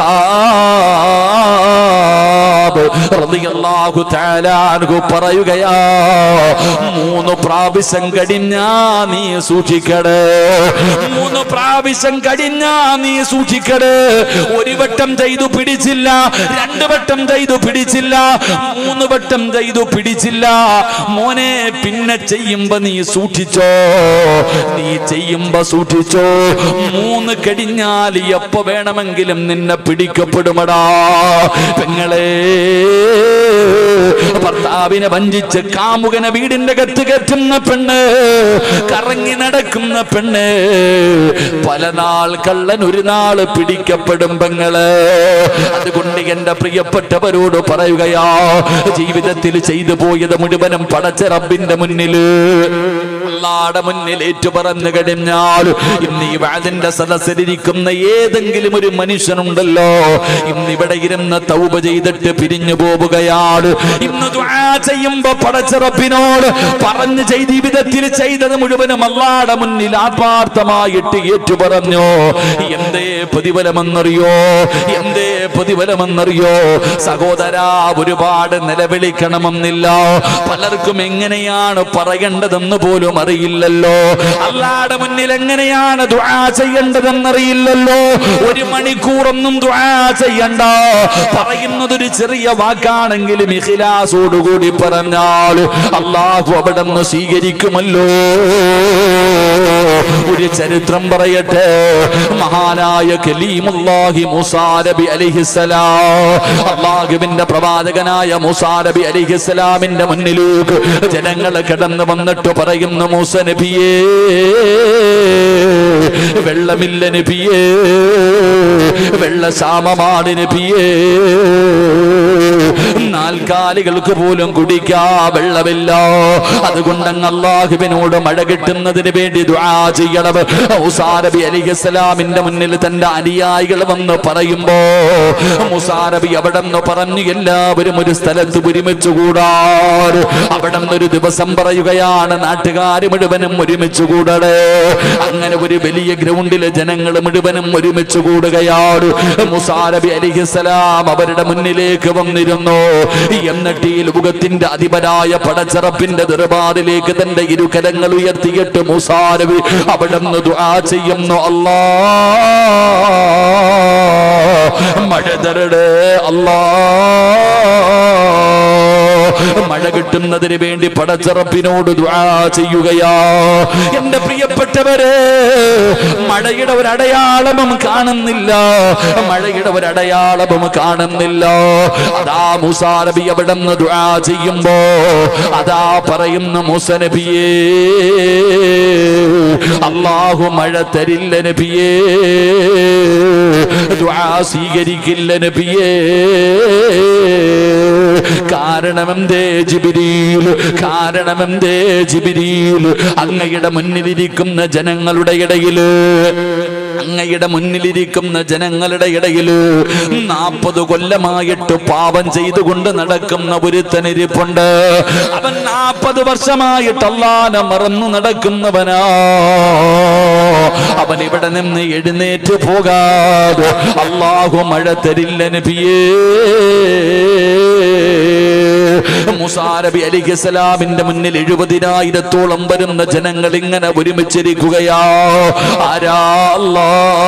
Speaker 1: ഖത്താബ് റളിയല്ലാഹു തആല അൻഹു പറയുകയാ മൂന്ന് പ്രാവശ്യം കഴിഞ്ഞാ നീ സൂക്ഷിക്കടേ മൂന്ന് പ്രാവശ്യം കഴിഞ്ഞാ നീ സൂക്ഷിക്കടേ ഒരു വട്ടം ചെയ്തു പിടിച്ചില്ല രണ്ട് വട്ടം ചെയ്തു പിടിച്ചില്ല മൂന്ന് വട്ടം ചെയ്തു പിടിച്ചില്ല മോനെ പിന്നെ ചെയ്യുമ്പോ നീ സൂക്ഷിച്ചോ നീ ചെയ്യുമ്പോ സൂക്ഷിച്ചോ മൂന്ന് കഴിഞ്ഞാൽ എപ്പോ വേണമെങ്കിലും നിന്നെ പിടിക്കപ്പെടുമടാ പെങ്ങളെ ഭർത്താവിനെ വഞ്ചിച്ച് കാമുകനെ വീടിന്റെ കത്ത് കയറ്റുന്ന പെണ്ണ് കറങ്ങി നടക്കുന്ന പെണ്ണ് പല നാൾ കള്ളൻ ഒരു നാള് പിടിക്കപ്പെടും പെങ്ങള് അതുകൊണ്ട് എന്റെ പ്രിയപ്പെട്ടവരോട് പറയുകയാ ജീവിതത്തിൽ ചെയ്തു പോയത് മുഴുവനും പടച്ച റബ്ബിന്റെ മുന്നില് അള്ളാടെ മുന്നിൽ ഏറ്റു പറഞ്ഞു കഴിഞ്ഞാൽ ഇന്ന് ഈ വാതിന്റെ സദസ്സിലിരിക്കുന്ന ഏതെങ്കിലും ഒരു മനുഷ്യനുണ്ടല്ലോ ഇന്ന് ഇവിടെ ഇരുന്ന് തൗബ ചെയ്തിട്ട് പിരിഞ്ഞു പോവുകയാണ് ഇന്ന് ദുആ ചെയ്യുമ്പോ പടച്ചിറപ്പിനോട് പറഞ്ഞു ചെയ്ത വിധത്തിൽ ചെയ്തത് മുഴുവനും അള്ളാടെ മുന്നിൽ ആത്മാർത്ഥമായിട്ട് ഏറ്റു പറഞ്ഞു എന്തേ പ്രതിഫലമെന്നറിയോ എന്തേ പ്രതിഫലമെന്നറിയോ സഹോദരാ ഒരുപാട് നിലവിളിക്കണമെന്നില്ല പലർക്കും എങ്ങനെയാണ് പറയേണ്ടതെന്ന് പോലും അറിയില്ലല്ലോ അല്ലാടെ മുന്നിൽ എങ്ങനെയാണ് ദുആ ചെയ്യേണ്ടതെന്നറിയില്ലല്ലോ ഒരു മണിക്കൂറൊന്നും ദുആ ചെയ്യണ്ട പറയുന്നത് ഒരു ചെറിയ വാക്കാണെങ്കിലും ഇഖിലാസോടുകൂടി പറഞ്ഞാൽ അള്ളാഹു അവിടെ നിന്ന് സ്വീകരിക്കുമല്ലോ ഒരു ചരിത്രം പറയട്ടെ മഹാനായ കലീമുല്ലാഹി മൂസാ നബി അലൈഹിസ്സലാം അള്ളാഹുവിന്റെ പ്രവാചകനായ മൂസാ നബി അലൈഹിസ്സലാമിന്റെ മുന്നിലേക്ക് ജനങ്ങൾ കിടന്നു വന്നിട്ട് പറയുന്നു മൂസ നബിയേ വെള്ളമില്ല നബിയേ വെള്ളക്ഷാമമാണ് നബിയേ നാൽക്കാലികൾക്ക് പോലും കുടിക്കാ വെള്ളമില്ല അതുകൊണ്ട് അങ്ങ് അള്ളാഹുവിനോട് മഴ കിട്ടുന്നതിന് വേണ്ടി ദുആ ചെയ്യണം മുസാരബി അലിഹസ്സലാമിന്റെ മുന്നിൽ തന്റെ അനുയായികൾ വന്ന് പറയുമ്പോ മുസാരബി അവിടെ നിന്ന് പറഞ്ഞു എല്ലാവരും ഒരു സ്ഥലത്ത് ഒരുമിച്ച് കൂടാറ് അവിടെ ഒരു ദിവസം പറയുകയാണ് നാട്ടുകാർ മുഴുവനും ഒരുമിച്ച് കൂടണേ അങ്ങനെ ഒരു വലിയ ഗ്രൗണ്ടിലെ ജനങ്ങൾ മുഴുവനും ഒരുമിച്ച് കൂടുകയാണ് മുസാരബി അലിഹിസ്സലാം അവരുടെ മുന്നിലേക്ക് വന്നിരുന്നു എന്നിട്ട് ഈ ലോകത്തിന്റെ അധിപനായ പടച്ചറപ്പിന്റെ ദർബാറിലേക്ക് തന്റെ ഇരുകരങ്ങൾ ഉയർത്തിയിട്ട് മുസാരബി അവിടെ നിന്ന് ദുആ ചെയ്യുന്നു അല്ലാ മഴ തരടേ അല്ലാ മഴ കിട്ടുന്നതിന് വേണ്ടി പടച്ചറപ്പിനോട് ദുആ ചെയ്യുകയാ എന്റെ പ്രിയപ്പെട്ടവരെ മഴയുടെ ഒരു അടയാളവും കാണുന്നില്ല മഴയുടെ ഒരു അടയാളവും കാണുന്നില്ല അതാ മുസാനബി അവിടെ നിന്ന് ദുആ ചെയ്യുമ്പോ അതാ പറയുന്ന മുസനബിയേ അള്ളാഹു മഴ തരില്ല നബിയേ ദുആ സ്വീകരിക്കില്ല നബിയേ കാരണമെന്തേ ജിബിരിയിൽ കാരണമെന്തേ ജിബിരിയിൽ അങ്ങയുടെ മുന്നിലിരിക്കുന്ന ജനങ്ങളുടെ ഇടയില് അങ്ങയുടെ മുന്നിലിരിക്കുന്ന ജനങ്ങളുടെ ഇടയില് നാൽപ്പത് കൊല്ലമായിട്ട് പാപം ചെയ്തുകൊണ്ട് നടക്കുന്ന ഒരുത്തനിരിപ്പുണ്ട് അവൻ നാൽപ്പത് വർഷമായിട്ട് അല്ലാതെ മറന്നു നടക്കുന്നവനാ അവൻ ഇവിടെ നിന്ന് എഴുന്നേറ്റ് പോകാതെ അള്ളാഹു മഴ തരില്ല നബിയേ മുസാരബി അലിഖിസ്ലാമിന്റെ മുന്നിൽ എഴുപതിനായിരത്തോളം വരുന്ന ജനങ്ങൾ ഇങ്ങനെ ഒരുമിച്ചിരിക്കുകയാ ആരാ അല്ലാ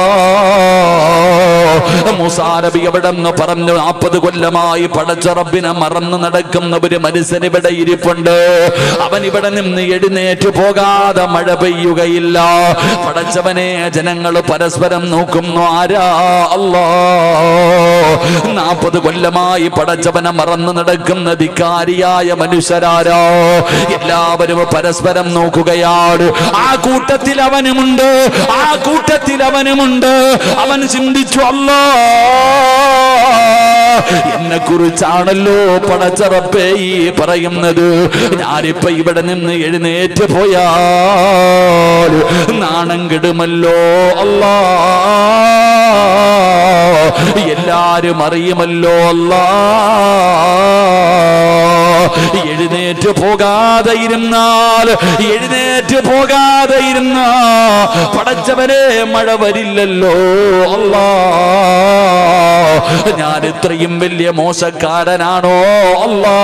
Speaker 1: മുസാരബി അവിടെ നിന്ന് പറഞ്ഞു നാൽപ്പത് കൊല്ലമായി പടച്ചറബിനെ മറന്നു നടക്കുന്ന ഒരു മനുഷ്യൻ ഇവിടെ ഇരിപ്പുണ്ട് അവൻ ഇവിടെ നിന്ന് എഴുന്നേറ്റ് പോകാതെ മഴ പെയ്യുകയില്ല പടച്ചവനെ ജനങ്ങൾ പരസ്പരം നോക്കുന്നു ആരാ അല്ലാ നാൽപ്പത് കൊല്ലമായി പടച്ചവനെ മറന്നു നടക്കുന്ന ധിക്കാരിയായ മനുഷ്യരാരോ എല്ലാവരും പരസ്പരം നോക്കുകയാണ് ആ കൂട്ടത്തിൽ അവനുമുണ്ട് ആ കൂട്ടത്തിൽ അവനുമുണ്ട് അവൻ ചിന്തിച്ചു അല്ലോ എന്നെ കുറിച്ചാണല്ലോ പടച്ചറപ്പേ ഈ പറയുന്നത് ഞാനിപ്പോ ഇവിടെ നിന്ന് എഴുന്നേറ്റ് പോയാൽ നാണം കെടുമല്ലോ അല്ലാ എല്ലാരും അറിയുമല്ലോ അല്ലാ എഴുന്നേറ്റ് പോകാതെ ഇരുന്നാൽ എഴുന്നേറ്റ് പോകാതെ ഇരുന്ന പടച്ചവനെ മഴ വരില്ലല്ലോ അല്ലാ ഞാൻ ഇത്രയും വലിയ മോശക്കാരനാണോ അല്ലാ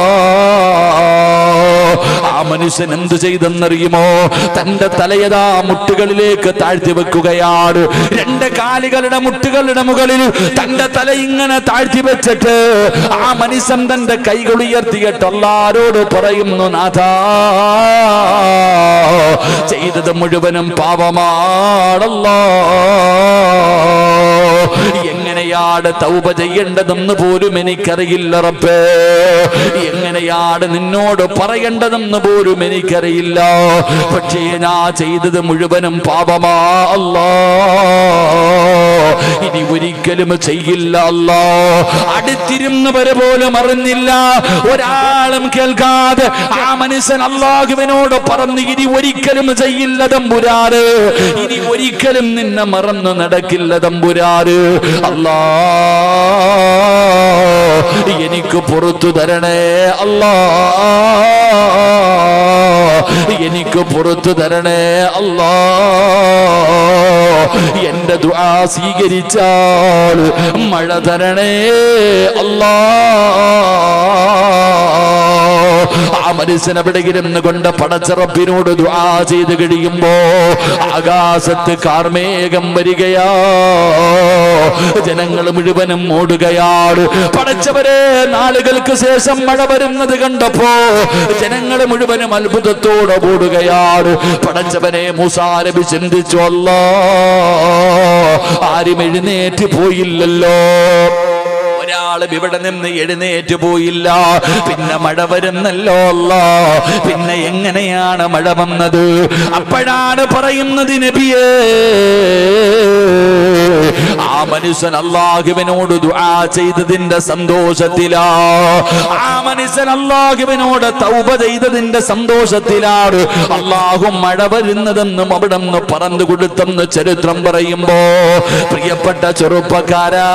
Speaker 1: ആ മനുഷ്യൻ എന്ത് ചെയ്തെന്നറിയുമോ തന്റെ തലയതാ മുട്ടുകളിലേക്ക് താഴ്ത്തി വെക്കുകയാണ് രണ്ട് കാലുകളുടെ മുട്ടുകളുടെ മുകളിൽ തന്റെ തല ഇങ്ങനെ താഴ്ത്തി വെച്ചിട്ട് ആ മനുഷ്യൻ തന്റെ കൈകൾ ഉയർത്തിയിട്ട് എല്ലാരോട് പറയുന്നു നാഥാ ചെയ്തത് മുഴുവനും പാപമാണല്ലോ എങ്ങനെ എങ്ങനെയാണ് തൗബ ചെയ്യേണ്ടതെന്ന് പോലും എനിക്കറിയില്ല റബ്ബേ എങ്ങനെയാണ് നിന്നോട് പറയേണ്ടതെന്ന് പോലും എനിക്കറിയില്ല പക്ഷേ ഞാൻ ചെയ്തത് മുഴുവനും പാപമാ അല്ലാ ഇനി ഒരിക്കലും ചെയ്യില്ല അല്ലാ അടുത്തിരുന്നവരെ പോലും അറിഞ്ഞില്ല ഒരാളും കേൾക്കാതെ ആ മനുഷ്യൻ അള്ളാഹുവിനോട് പറഞ്ഞു ഇനി ഒരിക്കലും ചെയ്യില്ല തമ്പുരാറ് ഇനി ഒരിക്കലും നിന്നെ മറന്നു നടക്കില്ല തമ്പുരാറ് അല്ലാ എനിക്ക് പുറത്തു തരണേ അല്ലാ എനിക്ക് പുറത്തു തരണേ അല്ലാ എന്റെ ദുആ സ്വീകരിച്ചാൽ മഴ തരണേ അല്ലാ ആ മനുഷ്യൻ അവിടെ ഇരുന്ന് കൊണ്ട് പടച്ചറപ്പിനോട് ദുആ ചെയ്ത് കഴിയുമ്പോ ആകാശത്ത് കാർമേഘം വരികയാ ജനങ്ങൾ മുഴുവനും ഓടുകയാണ് പടച്ചവരെ നാളുകൾക്ക് ശേഷം മഴ വരുന്നത് കണ്ടപ്പോ ജനങ്ങൾ മുഴുവനും അത്ഭുതത്തോടെ ഓടുകയാണ് പടച്ചവനെ മൂസാരബി ചിന്തിച്ചു അല്ലാ ആരും എഴുന്നേറ്റ് പോയില്ലല്ലോ ഒരാളും ഇവിടെ നിന്ന് എഴുന്നേറ്റ് പോയില്ല പിന്നെ മഴ വരുന്നല്ലോ അല്ല പിന്നെ എങ്ങനെയാണ് മഴ വന്നത് അപ്പോഴാണ് പറയുന്നത് നബിയേ ആ മനുഷ്യൻ അള്ളാഹുവിനോട് ദുആ ചെയ്തതിന്റെ സന്തോഷത്തിലാ ആ മനുഷ്യൻ അള്ളാഹുവിനോട് തൗബ ചെയ്തതിന്റെ സന്തോഷത്തിലാണ് അള്ളാഹു മഴ വരുന്നതെന്നും അവിടെ നിന്ന് പറഞ്ഞു കൊടുത്തെന്ന് ചരിത്രം പറയുമ്പോ പ്രിയപ്പെട്ട ചെറുപ്പക്കാരാ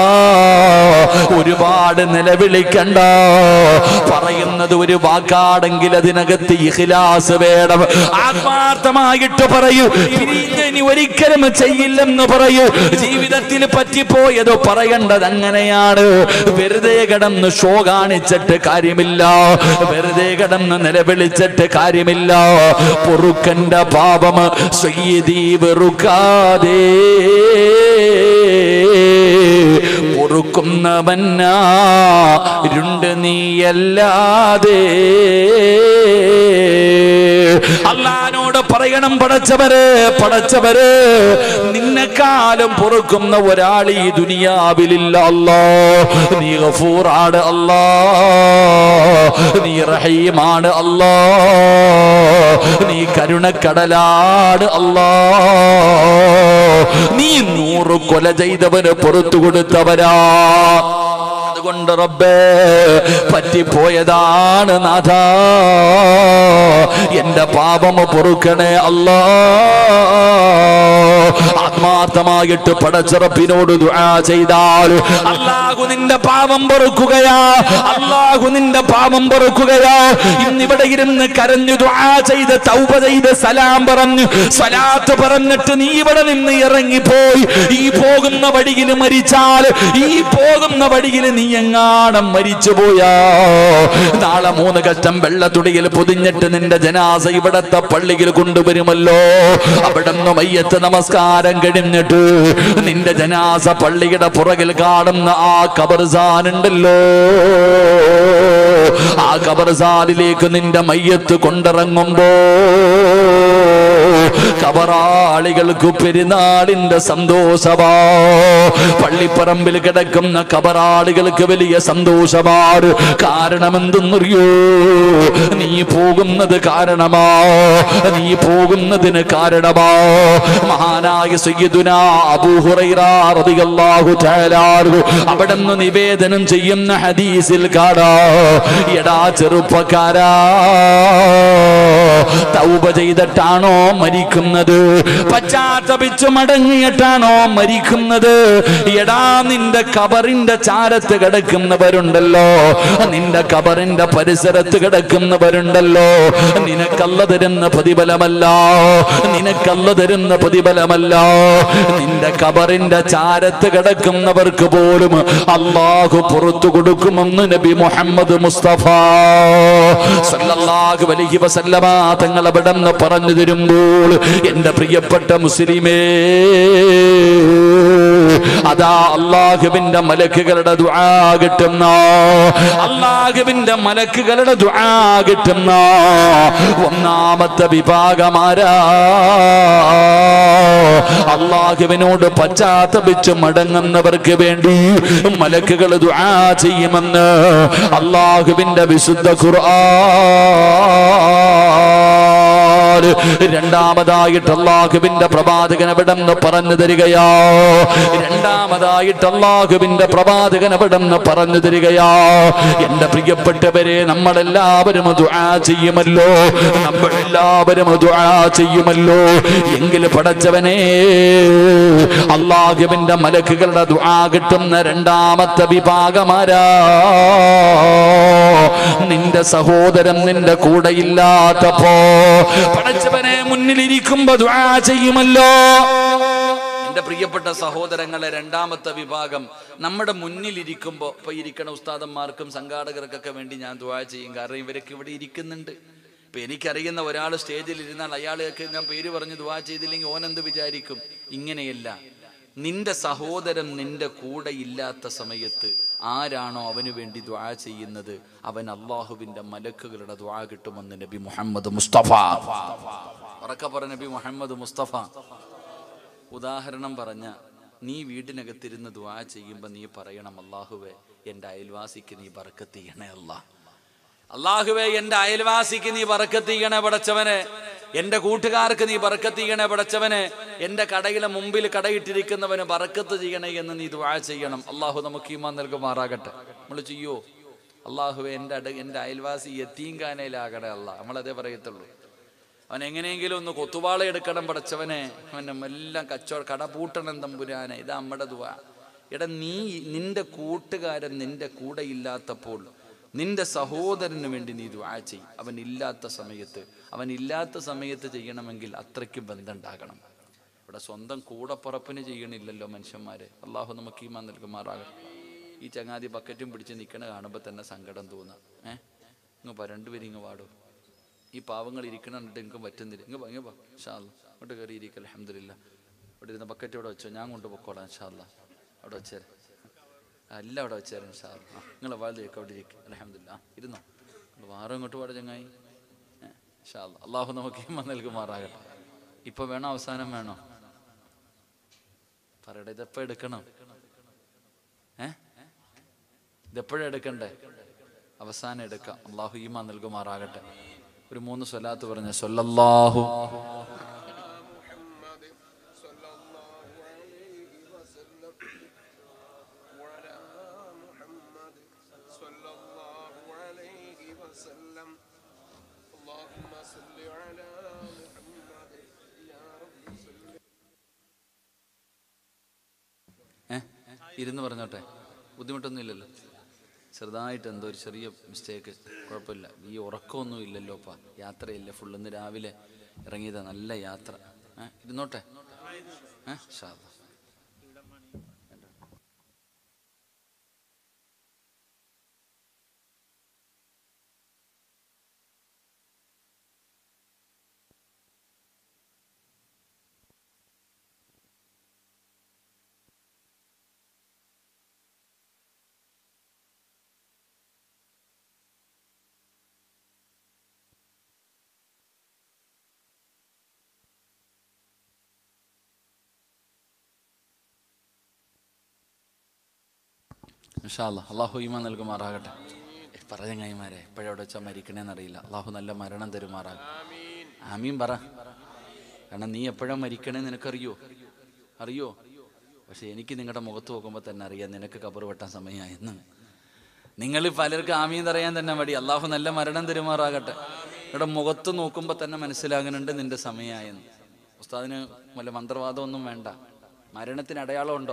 Speaker 1: ഒരുപാട് നിലവിളിക്കണ്ട പറയുന്നത് ഒരു വാക്കാണെങ്കിൽ അതിനകത്ത് ഇഖ്ലാസ് വേണം ആത്മാർത്ഥമായിട്ട് പറയൂ പിരിഞ്ഞ് ഇനി ഒരിക്കലും ചെയ്യില്ലെന്ന് പറയൂ ജീവിതത്തിൽ പറ്റിപ്പോയത് പറയേണ്ടത് അങ്ങനെയാണ് വെറുതെ കിടന്ന് ഷോ കാണിച്ചിട്ട് കാര്യമില്ല വെറുതെ കിടന്ന് നിലവിളിച്ചിട്ട് കാര്യമില്ല പൊറുക്കന്റെ പാപം സ്വയ്യതീ വെറുക്കാതെ പൊറുക്കുന്നവന്നാരുണ്ട് നീയല്ലാതെ അള്ളഹാനോട് പറയണം പടച്ചവര് പടച്ചവര് നിന്നെക്കാലം പൊറുക്കുന്ന ഒരാൾ ഈ ദുനിയാവിലില്ല അല്ലോ നീ ഗഫൂറാണ് അല്ലാ നീ റഹീമാണ് അല്ലാ നീ കരുണക്കടലാണ് അല്ലാ നീ നൂറ് കൊല ചെയ്തവന് പുറത്തു കൊടുത്തവരാ അതുകൊണ്ട് റബ്ബേ പറ്റിപ്പോയതാണ് നാഥ എന്റെ പാപം പൊറുക്കണേ അല്ലാ ആത്മാർത്ഥമായിട്ട് പടച്ചിറപ്പിനോട് ദുആ ചെയ്താൽ അള്ളാഹു നിന്റെ പാപം പൊറുക്കുകയാ അള്ളാഹു നിന്റെ പാപം പൊറുക്കുകയാ ഇന്നിവിടെ ഇരുന്ന് കരഞ്ഞു ദുആ ചെയ്ത് തൗബ ചെയ്ത് സലാം പറഞ്ഞു സ്വലാത്ത് പറഞ്ഞിട്ട് നീ ഇവിടെ നിന്ന് ഇറങ്ങിപ്പോയി ഈ പോകുന്ന വഴിയിൽ മരിച്ചാൽ ഈ പോകുന്ന വഴിയിൽ നീ എങ്ങാണം മരിച്ചു പോയാ നാളെ മൂന്ന് കഷ്ടം വെള്ളത്തുടിയിൽ പൊതിഞ്ഞിട്ട് നിന്റെ ജനാസ ഇവിടത്തെ പള്ളിയിൽ കൊണ്ടുവരുമല്ലോ അവിടെ നിന്ന് മയ്യത്ത് നമസ്കാരം കഴിഞ്ഞിട്ട് നിന്റെ ജനാസ പള്ളിയുടെ പുറകിൽ കാണുന്ന ആ കബർസാനുണ്ടല്ലോ ആ കബർസാനിലേക്ക് നിന്റെ മയ്യത്ത് കൊണ്ടിറങ്ങുമ്പോ കബറാളികൾക്ക് പെരുന്നാളിന്റെ സന്തോഷമാ പള്ളിപ്പറമ്പിൽ കിടക്കുന്ന കബറാളികൾക്ക് വലിയ സന്തോഷമാണ് കാരണം എന്തെന്നറിയോ നീ പോകുന്നത് കാരണമാ നീ പോകുന്നതിന് കാരണമാ മഹാനായ സയ്യിദുന അബൂ ഹുറൈറ റളിയല്ലാഹു തആല അൻഹു അവിടെ നിന്ന് നിവേദനം ചെയ്യുന്ന ഹദീസിൽ കാണാ എടാ ചെറുപ്പക്കാരാ തൗബ ചെയ്തിട്ടാണോ മരിക്കുന്നത് പശ്ചാത്തപിച്ചു മടങ്ങിയിട്ടാണോ മരിക്കുന്നത് എടാ നിന്റെ കബറിന്റെ ചാരത്ത് കിടക്കുന്നവരുണ്ടല്ലോ നിന്റെ കബറിന്റെ പരിസരത്ത് കിടക്കുന്നവരുണ്ടല്ലോ നിനക്കല്ല തരുന്ന പ്രതിഫലമല്ല നിനക്കല്ല തരുന്ന പ്രതിഫലമല്ല നിന്റെ കബറിന്റെ ചാരത്ത് കിടക്കുന്നവർക്ക് പോലും അള്ളാഹു പുറത്തു കൊടുക്കുമെന്ന് നബി മുഹമ്മദ് മുസ്തഫ സല്ലല്ലാഹു അലൈഹി വസല്ലമ തങ്ങൾ അവിടെ നിന്ന് പറഞ്ഞു തരുമ്പോൾ എന്റെ പ്രിയപ്പെട്ട മുസ്ലിമേ അതാ അള്ളാഹുവിന്റെ മലക്കുകളുടെ ദുആ കിട്ടുന്ന അള്ളാഹുവിന്റെ മലക്കുകളുടെ ദുആ കിട്ടുന്ന ഒന്നാമത്തെ വിഭാഗമാരാ അള്ളാഹുവിനോട് പശ്ചാത്തപിച്ച് മടങ്ങുന്നവർക്ക് വേണ്ടി മലക്കുകൾ ദുആ ചെയ്യുമെന്ന് അള്ളാഹുവിന്റെ വിശുദ്ധ ഖുർആൻ രണ്ടാമതായിട്ട് അള്ളാഹുവിന്റെ പ്രവാചകൻ എവിടെന്ന് പറഞ്ഞു തരികയാ രണ്ടാമതായിട്ട് അള്ളാഹുവിന്റെ പ്രവാചകൻ എവിടെന്ന് പറഞ്ഞു തരികയാ എന്റെ പ്രിയപ്പെട്ടവരെ നമ്മളെല്ലാവരും ദുആ ചെയ്യുമല്ലോ നമ്മളെല്ലാവരും ദുആ ചെയ്യുമല്ലോ എങ്കിൽ പടച്ചവനെ അള്ളാഹുവിന്റെ മലക്കുകളുടെ ദുആ കിട്ടുന്ന രണ്ടാമത്തെ വിഭാഗമാരാ നിന്റെ സഹോദരൻ നിന്റെ കൂടെ ഇല്ലാത്തപ്പോ പടച്ചവനെ മുന്നിലിരിക്കുമ്പോ ദുആ ചെയ്യുമല്ലോ എന്റെ പ്രിയപ്പെട്ട സഹോദരങ്ങളെ രണ്ടാമത്തെ വിഭാഗം നമ്മുടെ മുന്നിലിരിക്കുമ്പോൾ ഇപ്പൊ ഇരിക്കണ ഉസ്താദന്മാർക്കും സംഘാടകർക്കൊക്കെ വേണ്ടി ഞാൻ ദുആ ചെയ്യും കാരണം ഇവരൊക്കെ ഇവിടെ ഇരിക്കുന്നുണ്ട് ഇപ്പൊ എനിക്കറിയുന്ന ഒരാൾ സ്റ്റേജിൽ ഇരുന്നാൽ അയാളെയൊക്കെ ഞാൻ പേര് പറഞ്ഞ് ദുആ ചെയ്തില്ലെങ്കിൽ ഓൻ എന്ത് വിചാരിക്കും ഇങ്ങനെയല്ല നിന്റെ സഹോദരൻ നിന്റെ കൂടെ ഇല്ലാത്ത സമയത്ത് ആരാണോ അവന് വേണ്ടി ദ്വാ ചെയ്യുന്നത് അവൻ അള്ളാഹുവിന്റെ മലക്കുകളുടെ ദ്വാ കിട്ടുമെന്ന് നബി മുഹമ്മദ് മുസ്തഫ ഉറക്ക പറ നബി മുഹമ്മദ് മുസ്തഫ ഉദാഹരണം പറഞ്ഞ നീ വീടിനകത്തിരുന്ന് ദ്വാ ചെയ്യുമ്പോൾ നീ പറയണം അള്ളാഹുവെ എൻ്റെ അയൽവാസിക്ക് നീ ബർക്കത്ത് ചെയ്യണേ അല്ലാ അള്ളാഹുവെ എൻ്റെ അയൽവാസിക്ക് നീ ബർക്കത്ത് ചെയ്യണേ പടച്ചവനെ എൻ്റെ കൂട്ടുകാർക്ക് നീ ബർക്കത്ത് ചെയ്യണേ പടച്ചവനെ എൻ്റെ കടയിലെ മുമ്പിൽ കടയിട്ടിരിക്കുന്നവന് ബർക്കത്ത് ചെയ്യണേ എന്ന് നീ ദ്വാ ചെയ്യണം അള്ളാഹു നമുക്ക് ഈമാൻ നൽകുമാറാകട്ടെ നമ്മൾ ചെയ്യോ അള്ളാഹുവെ എൻ്റെ അട എൻ്റെ അയൽവാസി യത്തീങ്കാനയിലാകണേ അല്ല നമ്മളതേ പറയത്തുള്ളൂ അവൻ എങ്ങനെയെങ്കിലും ഒന്ന് കൊത്തുവാള എടുക്കണം പടച്ചവനെ അവൻ്റെ എല്ലാം കച്ചവട കട പൂട്ടണം തമ്പുരാനെ ഇതാ നമ്മുടെ ദുവാ എടാ നീ നിന്റെ കൂട്ടുകാരൻ നിന്റെ കൂടെ ഇല്ലാത്തപ്പോൾ നിന്റെ സഹോദരന് വേണ്ടി നീ ദുആ ചെയ് അവൻ ഇല്ലാത്ത സമയത്ത് അവൻ ഇല്ലാത്ത സമയത്ത് ചെയ്യണമെങ്കിൽ അത്രയ്ക്ക് ബന്ധം ഉണ്ടാകണം ഇവിടെ സ്വന്തം കൂടപ്പുറപ്പിന് ചെയ്യണില്ലല്ലോ മനുഷ്യന്മാരെ അള്ളാഹു നമുക്ക് ഈമാൻ നൽകുമാറാകണം ഈ ചങ്ങാതി ബക്കറ്റും പിടിച്ച് നിൽക്കണ കാണുമ്പോൾ തന്നെ സങ്കടം തോന്നാം ഏഹ് ഇങ്ങ് പോ രണ്ടുപേരും ഇങ്ങ് പാടും ഈ പാവങ്ങൾ ഇരിക്കണം കണ്ടിട്ട് എനിക്ക് പറ്റുന്നില്ല ഇങ്ങ് ഇങ്ങ് പോ ഷാല്ല അങ്ങോട്ട് കയറി ഇരിക്കൽ അഹമ്മദില്ല ഇവിടെ ഇരുന്ന ബക്കറ്റ് ഇവിടെ വെച്ചോ ഞാൻ കൊണ്ട് പൊക്കോളാം ഷാല്ല അവിടെ വെച്ചേരെ അല്ല അവിടെ വെച്ചേരെ ഷാല്ല ആ നിങ്ങളെ വാതിലേക്ക് അവിടെ ഇരിക്കും അലഹമില്ല ആ ഇരുന്നോ വാറ ഇങ്ങോട്ട് പാടെ ചങ്ങായി ഷാല്ല അള്ളാഹു നമുക്ക് ഇമ്മ നൽകുമാറാകട്ടെ ഇപ്പൊ വേണോ അവസാനം വേണോ പറയട്ടെ ഇതെപ്പോ എടുക്കണം ഏ ഇതെപ്പോഴാ എടുക്കണ്ടേ അവസാനം എടുക്കാം അള്ളാഹു ഈമാ നൽകുമാറാകട്ടെ ഒരു മൂന്ന് സ്വലാത്ത് പറഞ്ഞ സൊല്ലാഹു
Speaker 2: محمد صلى الله عليه وسلم وعلى محمد صلى الله عليه وسلم اللهم صل على محمد يا رب صل
Speaker 1: ഏ ഇരുന്ന് പറഞ്ഞോട്ടെ ബുദ്ധിമുട്ടൊന്നും ഇല്ലല്ലോ ചെറുതായിട്ട് എന്തോ ഒരു ചെറിയ മിസ്റ്റേക്ക് കുഴപ്പമില്ല ഈ ഉറക്കമൊന്നും ഇല്ലല്ലോ അപ്പ യാത്രയില്ല ഫുൾ ഇന്ന് രാവിലെ ഇറങ്ങിയതാ നല്ല യാത്ര ഏ ഇരുന്നോട്ടെ ഏ ഷാ ഇൻഷാല്ലാ അള്ളാഹു ഈമാൻ നൽകുമാറാകട്ടെ പറഞ്ഞ കൈമാരെ എപ്പോഴെവിടെ വെച്ചാൽ മരിക്കണേന്നറിയില്ല അള്ളാഹു നല്ല മരണം തരുമാറാകും ആമീൻ പറ കാരണം നീ എപ്പോഴാ മരിക്കണേ നിനക്കറിയോ അറിയോ പക്ഷെ എനിക്ക് നിങ്ങളുടെ മുഖത്ത് നോക്കുമ്പോൾ തന്നെ അറിയാം നിനക്ക് കബർ വെട്ടാൻ സമയമായെന്ന് നിങ്ങൾ പലർക്കും ആമീൻ പറയാൻ തന്നെ മടി അള്ളാഹു നല്ല മരണം തരുമാറാകട്ടെ നിങ്ങളുടെ മുഖത്ത് നോക്കുമ്പോൾ തന്നെ മനസ്സിലാകുന്നുണ്ട് നിന്റെ സമയമായെന്ന് ഉസ്താദിന് വല്ല മന്ത്രവാദമൊന്നും വേണ്ട മരണത്തിന് അടയാളം ഉണ്ടോ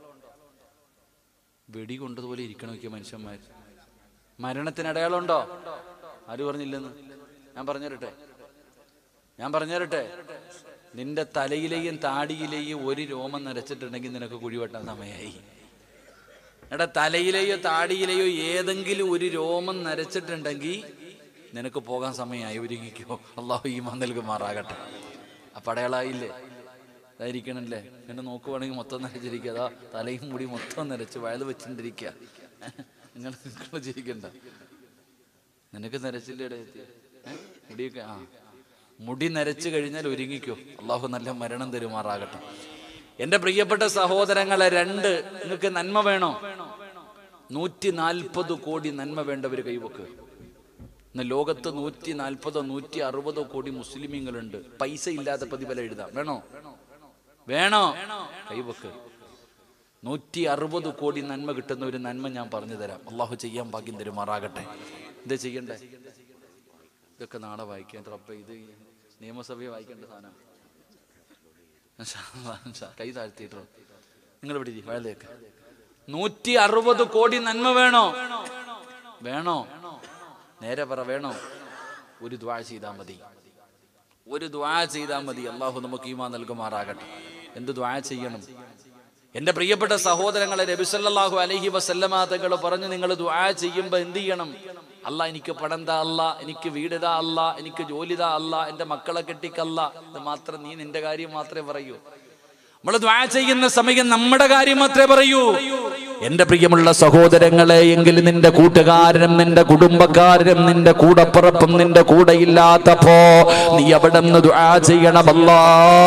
Speaker 1: വെടി കൊണ്ടതുപോലെ ഇരിക്കണം നോക്കിയ മനുഷ്യന്മാർ മരണത്തിന് അടയാളമുണ്ടോ ആര് പറഞ്ഞില്ലെന്ന് ഞാൻ പറഞ്ഞുതരട്ടെ ഞാൻ പറഞ്ഞുതരട്ടെ നിന്റെ തലയിലെയും താടിയിലെയും ഒരു രോമം നരച്ചിട്ടുണ്ടെങ്കിൽ നിനക്ക് കുഴിവെട്ടാൻ സമയമായി എടാ തലയിലെയോ താടിയിലെയോ ഏതെങ്കിലും ഒരു രോമം നരച്ചിട്ടുണ്ടെങ്കിൽ നിനക്ക് പോകാൻ സമയമായി ഒരുങ്ങിക്കോ അള്ളാഹു ഈമാൻ നൽകുമാറാകട്ടെ അപ്പൊ അടയാളായില്ലേ ഇതായിരിക്കണല്ലേ എന്നെ നോക്കുവാണെങ്കിൽ മൊത്തം നരച്ചിരിക്കുക അതാ തലയും മുടി മൊത്തം നരച്ച് വയല് വെച്ചിട്ടിരിക്കുക നിങ്ങൾ നിങ്ങൾ ചിരിക്കണ്ട നിനക്ക് നരച്ചില്ലേ ഇടയെത്തി മുടിയൊക്കെ ആ മുടി നരച്ചു കഴിഞ്ഞാൽ ഒരുങ്ങിക്കോ അള്ളാഹു നല്ല മരണം തരുമാറാകട്ടെ എന്റെ പ്രിയപ്പെട്ട സഹോദരങ്ങളെ രണ്ട് നിങ്ങൾക്ക് നന്മ വേണോ നൂറ്റി നാൽപ്പത് കോടി നന്മ വേണ്ടവർ കൈവക്ക് ഇന്ന് ലോകത്ത് നൂറ്റി നാൽപ്പതോ നൂറ്റി അറുപതോ കോടി മുസ്ലിമീങ്ങളുണ്ട് പൈസ ഇല്ലാതെ പ്രതിഫലം എഴുതാം വേണോ വേണോ കൈവക്ക് നൂറ്റി അറുപത് കോടി നന്മ കിട്ടുന്ന ഒരു നന്മ ഞാൻ പറഞ്ഞു തരാം അള്ളാഹു ചെയ്യാൻ ഭാഗ്യം തരുമാറാകട്ടെ ഇത് ചെയ്യണ്ടേ ഇതൊക്കെ നാളെ വായിക്കാൻ റബ്ബ ഇത് നിയമസഭയെ വായിക്കേണ്ട സാധനം ഇൻഷാ അല്ലാ, ഇൻഷാ. കൈ താഴ്ത്തിയിട്ടോ നിങ്ങൾ ഇവിടെ ഇരി, വയലേക്ക് നൂറ്റി അറുപത് കോടി നന്മ വേണോ വേണോ നേരെ പറ വേണോ ഒരു ദ്വാ ചെയ്താൽ മതി ഒരു ദ്വാ ചെയ്താൽ മതി അള്ളാഹു നമുക്ക് ഈമാ നൽകുമാറാകട്ടെ എന്ത് ദ്വാ ചെയ്യണം എന്റെ പ്രിയപ്പെട്ട സഹോദരങ്ങളെ നബിസല്ലാഹു അലഹി വസല്ലമ തങ്ങൾ പറഞ്ഞു നിങ്ങൾ ദ്വാ ചെയ്യുമ്പോ എന്ത് ചെയ്യണം അല്ല എനിക്ക് പണം താ അല്ല എനിക്ക് വീട് താ അല്ല എനിക്ക് ജോലി താ അല്ല എന്റെ മക്കളെ കെട്ടിക്കല്ല ഇത് മാത്രം നീ നിന്റെ കാര്യം മാത്രമേ പറയൂ നമ്മൾ ദ്വാ ചെയ്യുന്ന സമയം നമ്മുടെ കാര്യം മാത്രമേ പറയൂ എന്റെ പ്രിയമുള്ള സഹോദരങ്ങളെ എങ്കിൽ നിന്റെ കൂട്ടുകാരനും നിന്റെ കുടുംബക്കാരനും നിന്റെ കൂടപ്പുറപ്പും നിന്റെ കൂടെ ഇല്ലാത്തപ്പോ നീ അവിടെ നിന്ന് ദ്വാ ചെയ്യണമല്ലാ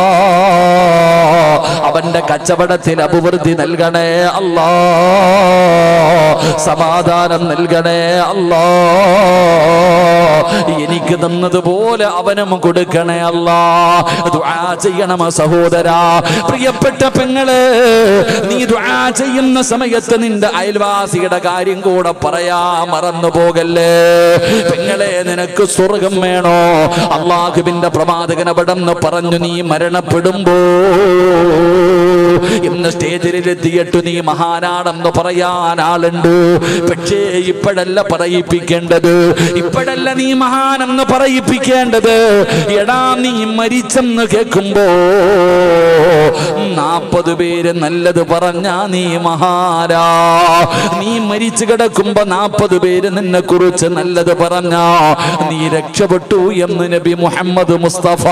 Speaker 1: അവന്റെ കച്ചവടത്തിൽ അഭിവൃദ്ധി നൽകണേ അല്ലാ സമാധാനം നൽകണേ അല്ലാ എനിക്ക് തന്നതുപോലെ അവനും കൊടുക്കണേ അല്ലാ ദുആ ചെയ്യണം സഹോദരാ പ്രിയപ്പെട്ട പെങ്ങള് നീ ദുആ ചെയ്യുന്ന സമയത്ത് നിന്റെ അയൽവാസിയുടെ കാര്യം കൂടെ പറയാ മറന്നു പോകല്ലേ പെങ്ങളെ നിനക്ക് സ്വർഗം വേണോ അള്ളാഹുവിന്റെ പ്രവാചകൻ അവിടെന്ന് പറഞ്ഞു നീ മരണപ്പെടുമ്പോ ഇന്ന് സ്റ്റേജിലെത്തിയിട്ട് നീ മഹാനാണെന്ന് പറയാൻ ആളുണ്ട് പക്ഷേ ഇപ്പോഴല്ല പറയിപ്പിക്കേണ്ടത് ഇപ്പോഴല്ല നീ മഹാനെന്ന് പറയിപ്പിക്കേണ്ടത് എടാ നീ മരിച്ചെന്ന് കേൾക്കുമ്പോ നാപ്പത് പേര് നല്ലത് പറഞ്ഞ നീ മഹാരാ നീ മരിച്ചു കിടക്കുമ്പോ നാപ്പത് പേര് നിന്നെ കുറിച്ച് നല്ലത് പറഞ്ഞ നീ രക്ഷപ്പെട്ടു എന്ന് നബി മുഹമ്മദ് മുസ്തഫ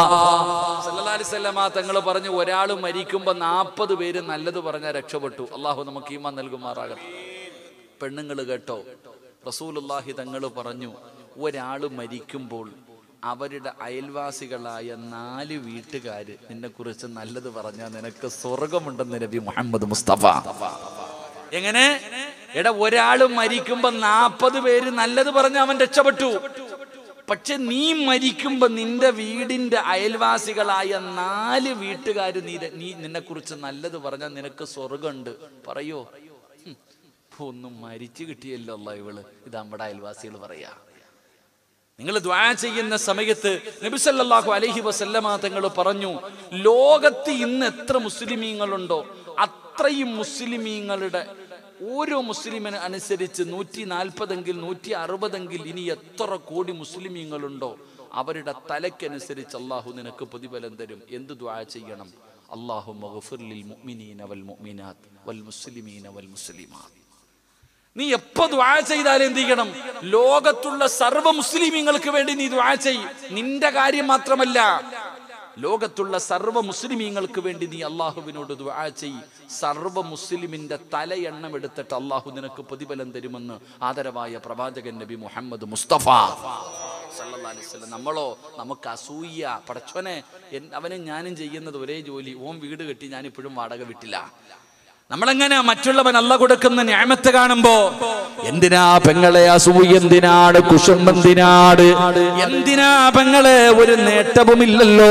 Speaker 1: തങ്ങൾ പറഞ്ഞു ഒരാൾ മരിക്കുമ്പോ നാൽപ്പത് പേര് നല്ലത് പറഞ്ഞാൽ രക്ഷപ്പെട്ടു അള്ളാഹു നമുക്ക് ഈമാൻ നൽകുമാറാകട്ടെ പെണ്ണുങ്ങൾ കേട്ടോ റസൂലുള്ളാഹി തങ്ങൾ പറഞ്ഞു ഒരാൾ മരിക്കുമ്പോൾ അവരുടെ അയൽവാസികളായ നാല് വീട്ടുകാര് നിന്നെ കുറിച്ച് നല്ലത് പറഞ്ഞാൽ നിനക്ക് സ്വർഗമുണ്ടെന്ന് നബി മുഹമ്മദ് മുസ്തഫ എങ്ങനെ എടാ ഒരാൾ മരിക്കുമ്പോ നാപ്പത് പേര് നല്ലത് പറഞ്ഞ അവൻ രക്ഷപ്പെട്ടു പക്ഷെ നീ മരിക്കുമ്പോ നിന്റെ വീടിന്റെ അയൽവാസികളായ നാല് വീട്ടുകാര് നീ നീ നിന്നെ കുറിച്ച് നല്ലത് പറഞ്ഞാൽ നിനക്ക് സ്വർഗമുണ്ട് പറയോ ഹും, ഒന്നും മരിച്ചു കിട്ടിയല്ലോ അല്ല ഇവള് ഇത് നമ്മുടെ അയൽവാസികൾ പറയാ നിങ്ങൾ ദ്വാ ചെയ്യുന്ന സമയത്ത് നബിസല്ലാഹു അലഹി വസല്ലമ തങ്ങൾ പറഞ്ഞു ലോകത്ത് ഇന്ന് എത്ര മുസ്ലിമീങ്ങളുണ്ടോ അത്രയും മുസ്ലിമീങ്ങളുടെ ഓരോ മുസ്ലിമിന് അനുസരിച്ച് നൂറ്റി നാൽപ്പതെങ്കിൽ നൂറ്റി അറുപതെങ്കിൽ ഇനി എത്ര കോടി മുസ്ലിമീങ്ങളുണ്ടോ അവരുടെ തലയ്ക്കനുസരിച്ച് അള്ളാഹു നിനക്ക് പ്രതിഫലം തരും എന്ത് ദ്വാ ചെയ്യണം അള്ളാഹു മുഅ്മിനീന വൽ മുഅ്മിനാത്ത് വൽ മുസ്ലിമീന വൽ മുസ്ലിമാത്ത് നീ എപ്പോ ദ്വാ ചെയ്താലും എന്ത് ചെയ്യണം ലോകത്തുള്ള സർവ്വ മുസ്ലിമീങ്ങൾക്ക് വേണ്ടി നീ ദ്വാ ചെയ് നിന്റെ കാര്യം മാത്രമല്ല ലോകത്തുള്ള സർവ്വ മുസ്ലിമീങ്ങൾക്ക് വേണ്ടി നീ അള്ളാഹുവിനോട് ദ്വാ ചെയ് സർവ്വ മുസ്ലിമിന്റെ തലയെണ്ണം എടുത്തിട്ട് അള്ളാഹു നിനക്ക് പ്രതിഫലം തരുമെന്ന് ആദരവായ പ്രവാചകൻ നബി മുഹമ്മദ് മുസ്തഫ സല്ലല്ലാഹു അലൈഹി വസല്ലം. നമ്മളോ നമുക്ക് അസൂയ പടച്ചോനെ എൻ- അവനും ഞാനും ചെയ്യുന്നത് ഒരേ ജോലി ഓൻ വീട് കെട്ടി ഞാൻ ഇപ്പോഴും വാടക വിട്ടില്ല നമ്മളെങ്ങനെ മറ്റുള്ളവൻ അല്ല കൊടുക്കുന്ന ന്യായമത്ത് കാണുമ്പോ എന്തിനാ പെങ്ങളെ അസൂയ എന്തിനാട് കുശും എന്തിനാട് എന്തിനാ പെങ്ങളെ ഒരു നേട്ടവുമില്ലല്ലോ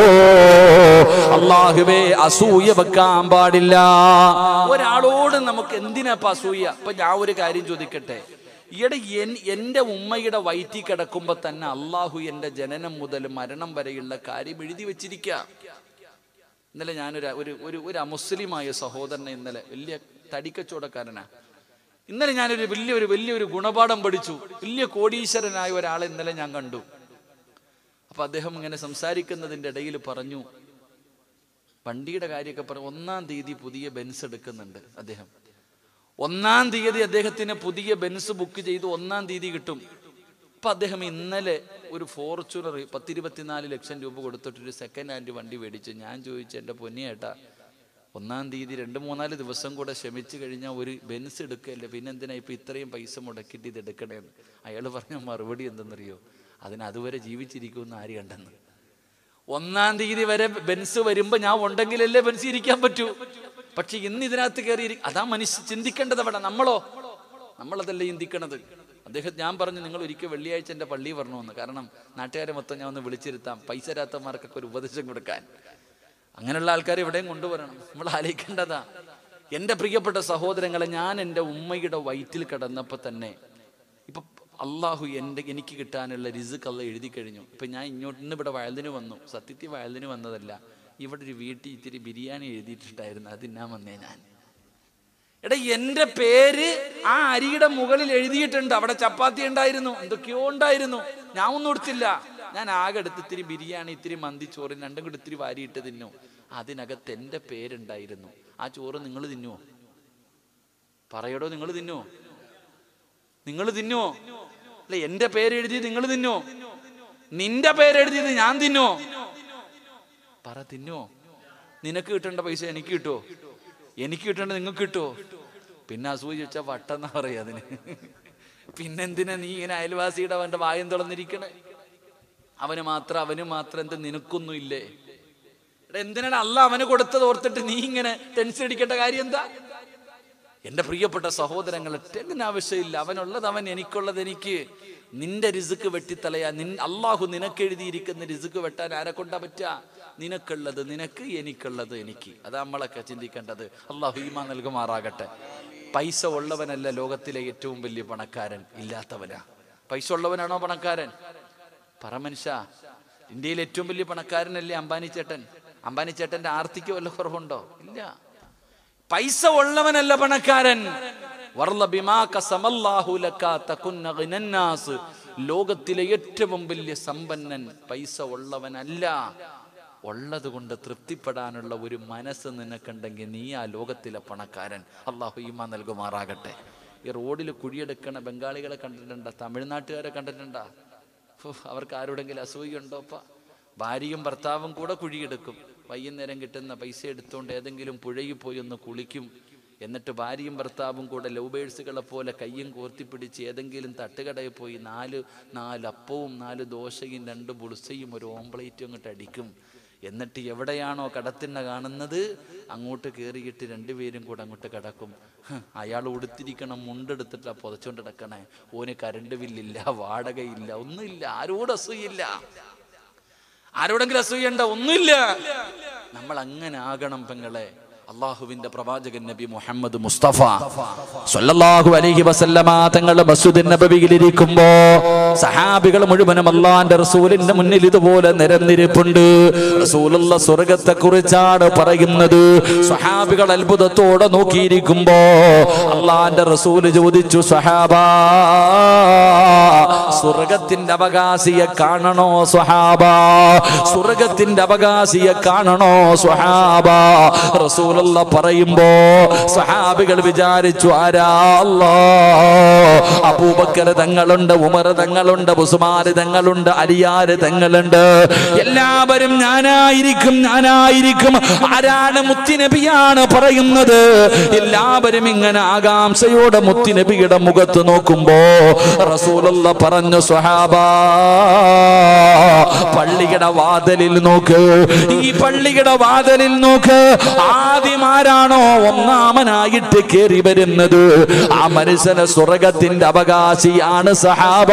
Speaker 1: അള്ളാഹുവേ അസൂയ വെക്കാൻ പാടില്ല ഒരാളോട് നമുക്ക് എന്തിനാ ഇപ്പൊ അസൂയ ഇപ്പൊ ഞാൻ ഒരു കാര്യം ചോദിക്കട്ടെ ഈയിടെ എൻ എൻ്റെ ഉമ്മയുടെ വയറ്റിൽ കിടക്കുമ്പോ തന്നെ അള്ളാഹു എൻ്റെ ജനനം മുതൽ മരണം വരെയുള്ള കാര്യം എഴുതി വെച്ചിരിക്കുക ഇന്നലെ ഞാനൊരു ഒരു ഒരു ഒരു അമുസ്ലിമായ സഹോദരനെ ഇന്നലെ വലിയ തടിക്കച്ചവടക്കാരനാ ഇന്നലെ ഞാനൊരു വലിയൊരു വലിയൊരു ഗുണപാഠം പഠിച്ചു വലിയ കോടീശ്വരനായ ഒരാളെ ഇന്നലെ ഞാൻ കണ്ടു അപ്പൊ അദ്ദേഹം ഇങ്ങനെ സംസാരിക്കുന്നതിന്റെ ഇടയിൽ പറഞ്ഞു വണ്ടിയുടെ കാര്യമൊക്കെ പറഞ്ഞു ഒന്നാം തീയതി പുതിയ ബെൻസ് എടുക്കുന്നുണ്ട് അദ്ദേഹം ഒന്നാം തീയതി അദ്ദേഹത്തിന് പുതിയ ബെൻസ് ബുക്ക് ചെയ്ത് ഒന്നാം തീയതി കിട്ടും ഇപ്പൊ അദ്ദേഹം ഇന്നലെ ഒരു ഫോർച്യൂണർ പത്തിരുപത്തിനാല് ലക്ഷം രൂപ കൊടുത്തിട്ട് ഒരു സെക്കൻഡ് ഹാൻഡ് വണ്ടി മേടിച്ചു ഞാൻ ചോദിച്ചു എൻ്റെ പൊന്നിയേട്ടാ ഒന്നാം തീയതി രണ്ട് മൂന്നാല് ദിവസം കൂടെ ക്ഷമിച്ചു കഴിഞ്ഞാൽ ഒരു ബെൻസ് എടുക്കല്ലേ പിന്നെന്തിനാ ഇപ്പൊ ഇത്രയും പൈസ മുടക്കിയിട്ട് ഇത് എടുക്കണേന്ന് അയാൾ പറഞ്ഞ മറുപടി എന്തെന്നറിയോ അതിന് അതുവരെ ജീവിച്ചിരിക്കുമെന്ന് ആര് കണ്ടെന്ന് ഒന്നാം തീയതി വരെ ബെൻസ് വരുമ്പോ ഞാൻ ഉണ്ടെങ്കിലല്ലേ ബെൻസ് ഇരിക്കാൻ പറ്റൂ പക്ഷെ ഇന്ന് ഇതിനകത്ത് കയറി ഇരി- അതാ മനുഷ്യ ചിന്തിക്കേണ്ടത് അവിടെ നമ്മളോ നമ്മളതല്ലേ ചിന്തിക്കണത് അദ്ദേഹം ഞാൻ പറഞ്ഞു നിങ്ങൾ ഒരിക്കൽ വെള്ളിയാഴ്ച എൻ്റെ പള്ളി വരണമെന്ന് കാരണം നാട്ടുകാരെ മൊത്തം ഞാൻ ഒന്ന് വിളിച്ചിരുത്താം പൈസ തരാത്തമാർക്കൊക്കെ ഒരു ഉപദേശം കൊടുക്കാൻ അങ്ങനെയുള്ള ആൾക്കാരെ എവിടെയും കൊണ്ടുവരണം നമ്മൾ ആലോചിക്കേണ്ടതാ എൻ്റെ പ്രിയപ്പെട്ട സഹോദരങ്ങളെ ഞാൻ എൻ്റെ ഉമ്മയുടെ വയറ്റിൽ കിടന്നപ്പോൾ തന്നെ ഇപ്പൊ അള്ളാഹു എൻ്റെ എനിക്ക് കിട്ടാനുള്ള റിസുക്ക് അല്ല എഴുതി കഴിഞ്ഞു ഇപ്പൊ ഞാൻ ഇങ്ങോട്ട് ഇന്ന് ഇവിടെ വയലിന് വന്നു സത്യത്തിൽ വയലിന് വന്നതല്ല ഇവിടെ ഒരു വീട്ടിൽ ഇത്തിരി ബിരിയാണി എഴുതിയിട്ടുണ്ടായിരുന്നു അത് തിന്നാൻ വന്നേ ഞാൻ എടാ എന്റെ പേര് ആ അരിയുടെ മുകളിൽ എഴുതിയിട്ടുണ്ട് അവിടെ ചപ്പാത്തി ഉണ്ടായിരുന്നു എന്തൊക്കെയോ ഉണ്ടായിരുന്നു ഞാൻ ഒന്നും കൊടുത്തില്ല ഞാൻ ആകെ എടുത്ത് ഇത്തിരി ബിരിയാണി ഇത്തിരി മന്തി ചോറ് രണ്ടും കൂടി ഇത്തിരി വാരിയിട്ട് തിന്നു അതിനകത്ത് എന്റെ പേരുണ്ടായിരുന്നു ആ ചോറ് നിങ്ങൾ തിന്നുവോ പറയടോ നിങ്ങൾ തിന്നുവോ നിങ്ങൾ തിന്നുവോ അല്ല എന്റെ പേര് എഴുതിയത് നിങ്ങൾ തിന്നുവോ നിന്റെ പേര് എഴുതിയത് ഞാൻ തിന്നുവോ പറ തിന്നുവോ നിനക്ക് കിട്ടേണ്ട പൈസ എനിക്ക് കിട്ടുമോ എനിക്ക് കിട്ടേണ്ട നിങ്ങൾക്ക് കിട്ടുമോ പിന്നെ അസൂയ ചോദിച്ചാൽ വട്ടെന്നാ പറയാ അതിന് പിന്നെന്തിനാ നീ ഇങ്ങനെ അയൽവാസിയുടെ അവന്റെ വായം തുറന്നിരിക്കണേ അവന് മാത്രം അവന് മാത്രം എന്ത് നിനക്കൊന്നും ഇല്ലേ എടാ എന്തിനാണ് അല്ല അവന് കൊടുത്തത് ഓർത്തിട്ട് നീ ഇങ്ങനെ ടെൻഷൻ അടിക്കേണ്ട കാര്യം എന്താ എന്റെ പ്രിയപ്പെട്ട സഹോദരങ്ങളെ ടെന്നിന് ആവശ്യമില്ല അവനുള്ളത് അവൻ എനിക്കുള്ളത് എനിക്ക് നിന്റെ രിസുക്ക് വെട്ടിത്തളയാ നിൻ അള്ളാഹു നിനക്ക് എഴുതിയിരിക്കുന്ന രിസുക്ക് വെട്ടാൻ ആരെ കൊണ്ടാ പറ്റുക നിനക്കുള്ളത് നിനക്ക് എനിക്കുള്ളത് എനിക്ക് അതാ നമ്മളൊക്കെ ചിന്തിക്കേണ്ടത് അള്ളാഹു ഈമാ നൽകുമാറാകട്ടെ പൈസ ഉള്ളവനല്ല ലോകത്തിലെ ഏറ്റവും വലിയ പണക്കാരൻ ഇല്ലാത്തവനാ പൈസ ഉള്ളവനാണോ പണക്കാരൻ പറ മനുഷ്യ ഇന്ത്യയിൽ ഏറ്റവും വലിയ പണക്കാരനല്ലേ അംബാനി ചേട്ടൻ അംബാനി ചേട്ടന്റെ ആർത്തിക്ക് വല്ല കുറവുണ്ടോ ഇല്ല പൈസ ഉള്ളവനല്ല പണക്കാരൻ വർള ബിമാ ഖസമല്ലാഹു ലക തകുന്ന ഗിനന്നാസ്. ലോകത്തിലെ ഏറ്റവും വലിയ സമ്പന്നൻ പൈസ ഉള്ളവനല്ല ഉള്ളത് കൊണ്ട് തൃപ്തിപ്പെടാനുള്ള ഒരു മനസ്സ് നിനക്കുണ്ടെങ്കിൽ നീ ആ ലോകത്തിലെ പണക്കാരൻ അള്ളാഹു ഈമ നൽകുമാറാകട്ടെ ഈ റോഡിൽ കുഴിയെടുക്കണ ബംഗാളികളെ കണ്ടിട്ടുണ്ടോ തമിഴ്നാട്ടുകാരെ കണ്ടിട്ടുണ്ടോ ഫു, അവർക്ക് ആരോടെങ്കിലും അസൂയുണ്ടോപ്പ ഭാര്യയും ഭർത്താവും കൂടെ കുഴിയെടുക്കും വൈകുന്നേരം കിട്ടുന്ന പൈസ എടുത്തുകൊണ്ട് ഏതെങ്കിലും പുഴയിൽ പോയി ഒന്ന് കുളിക്കും എന്നിട്ട് ഭാര്യയും ഭർത്താവും കൂടെ ലവ് ബേഴ്സുകളെ പോലെ കയ്യും കോർത്തിപ്പിടിച്ച് ഏതെങ്കിലും തട്ടുകടയിൽ പോയി നാല് നാല് അപ്പവും നാല് ദോശയും രണ്ട് പുളിസയും ഒരു ഓംപ്ലേറ്റും അങ്ങോട്ട് അടിക്കും എന്നിട്ട് എവിടെയാണോ കടത്തിണ്ണ കാണുന്നത് അങ്ങോട്ട് കയറിയിട്ട് രണ്ടുപേരും കൂടെ അങ്ങോട്ട് കിടക്കും ഹ്, അയാൾ ഉടുത്തിരിക്കണം മുണ്ടെടുത്തിട്ടാ പുതച്ചോണ്ട് കിടക്കണേ ഓന് കരണ്ട് ബില്ലില്ല വാടകയില്ല ഒന്നുമില്ല ആരോട് അസൂയില്ല ആരോടെങ്കിലും അസൂയണ്ട ഒന്നുമില്ല നമ്മൾ അങ്ങനെ ആകണം പെങ്ങളെ അള്ളാഹുവിന്റെ പ്രവാചകൻ നബി മുഹമ്മദ് മുസ്തഫ സല്ലല്ലാഹു അലൈഹി വസല്ലമ തങ്ങൾ മസ്ജിദ് നബവിയിൽ ഇരിക്കുമ്പോ സഹാബികൾ മുഴുവനും അള്ളാന്റെ റസൂലിന്റെ മുന്നിൽ ഇതുപോലെ നിരന്നിരിപ്പുണ്ട് റസൂലുള്ള സ്വർഗത്തെ കുറിച്ചാണ് പറയുന്നത് സഹാബികൾ അത്ഭുതത്തോടെ നോക്കിയിരിക്കുമ്പോ അള്ളാന്റെ റസൂല് ചോദിച്ചു സഹാബാ സ്വർഗത്തിന്റെ അവകാശിയെ കാണണോ സ്വഹാബ സ്വർഗത്തിന്റെ അവകാശിയെ കാണണോ സ്വഹാബ റസൂലുള്ള പറയുമ്പോ സഹാബികൾ വിചാരിച്ചു ആരാ അല്ലാ അബൂബക്കർ തങ്ങളുണ്ട് ഉമർ തങ്ങളുണ്ട് ഉസ്മാന് തങ്ങളുണ്ട് അലിയാര് തങ്ങളുണ്ട് എല്ലാവരും ഞാനായിരിക്കും ഞാനായിരിക്കും ആരാണ് മുത്തിനബിയാണ് പറയുന്നത് എല്ലാവരും ഇങ്ങനെ ആകാംക്ഷയോടെ മുത്തിനബിയുടെ മുഖത്ത് നോക്കുമ്പോ റസൂലുള്ള പറഞ്ഞു സ്വഹാബ പള്ളിയുടെ വാതിലിൽ നോക്ക് ഈ പള്ളിയുടെ വാതിലിൽ നോക്ക് ആദ്യമാരാണോ ഒന്നാമനായിട്ട് കയറി വരുന്നത് ആ മനുഷ്യന് സ്വർഗത്തിന്റെ അവകാശിയാണ് സഹാബ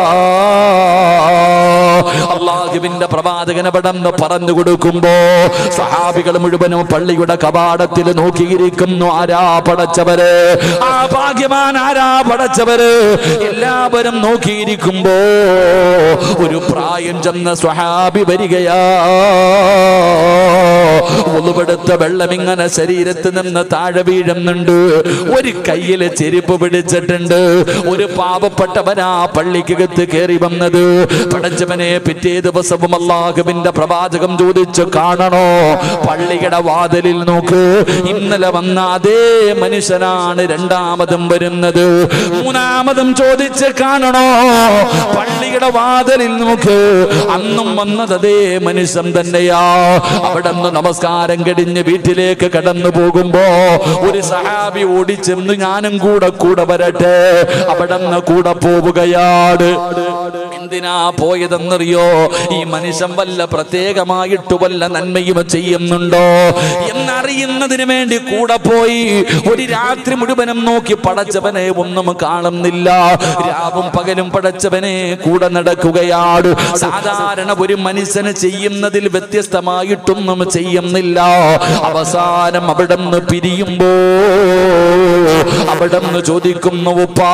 Speaker 1: അള്ളാഹുവിന്റെ പ്രവാചകന പടന്ന് പറഞ്ഞു കൊടുക്കുമ്പോ സഹാബികൾ മുഴുവനും പള്ളിയുടെ കവാടത്തിൽ നോക്കിയിരിക്കുന്നു ആരാ പടച്ചവര് ആ ഭാഗ്യവാൻ ആരാ പടച്ചവര് എല്ലാവരും നോക്കിയിരിക്കുമ്പോ ഒരു പ്രായം ചെന്ന സ്വഹാബി വരികയാ ഒളിവെടുത്ത വെള്ളം ഇങ്ങനെ ഇങ്ങനെ ശരീരത്ത് നിന്ന് താഴെ വീഴുന്നുണ്ട് ഒരു കയ്യില് ചെരുപ്പ് പിടിച്ചിട്ടുണ്ട് ഒരു പാവപ്പെട്ടവനാ പള്ളിക്കകത്ത് കയറി വന്നത് പടച്ചവനെ പിറ്റേ ദിവസവും അള്ളാഹുവിന്റെ പ്രവാചകം ചോദിച്ചു കാണണോ പള്ളിയുടെ വാതിലിൽ നോക്ക് ഇന്നലെ വന്ന അതേ മനുഷ്യനാണ് രണ്ടാമതും വരുന്നത് മൂന്നാമതും ചോദിച്ച് കാണണോ പള്ളിയുടെ വാതിലിൽ നോക്ക് അന്നും വന്നത് അതേ മനുഷ്യൻ തന്നെയാ അവിടെ നിന്ന് നമസ്കാരം കഴിഞ്ഞ് വീട്ടിലേക്ക് കടന്നു പോകുമ്പോ ഒരു സഹാബി ഓടിച്ചെന്ന് ഞാനും കൂടെ കൂടെ വരട്ടെ അവിടെ നിന്ന് കൂടെ പോവുകയാണ് എന്തിനാ പോയതെന്നറിയോ ഈ മനുഷ്യൻ വല്ല പ്രത്യേകമായിട്ട് വല്ല നന്മയും ചെയ്യുന്നുണ്ടോ എന്നറിയുന്നതിന് വേണ്ടി കൂടെ പോയി ഒരു രാത്രി മുഴുവനും നോക്കി പടച്ചവനെ ഒന്നും കാണുന്നില്ല രാവും പകലും പടച്ചവനെ കൂടെ നടക്കുകയാണ് സാധാരണ ഒരു മനുഷ്യന് ചെയ്യുന്നതിൽ വ്യത്യസ്തമായിട്ടൊന്നും ചെയ്യുന്നില്ല അവസാനം അവിടെ നിന്ന് പിരിയുമ്പോ അവിടെ നിന്ന് ചോദിക്കുന്നു ഉപ്പാ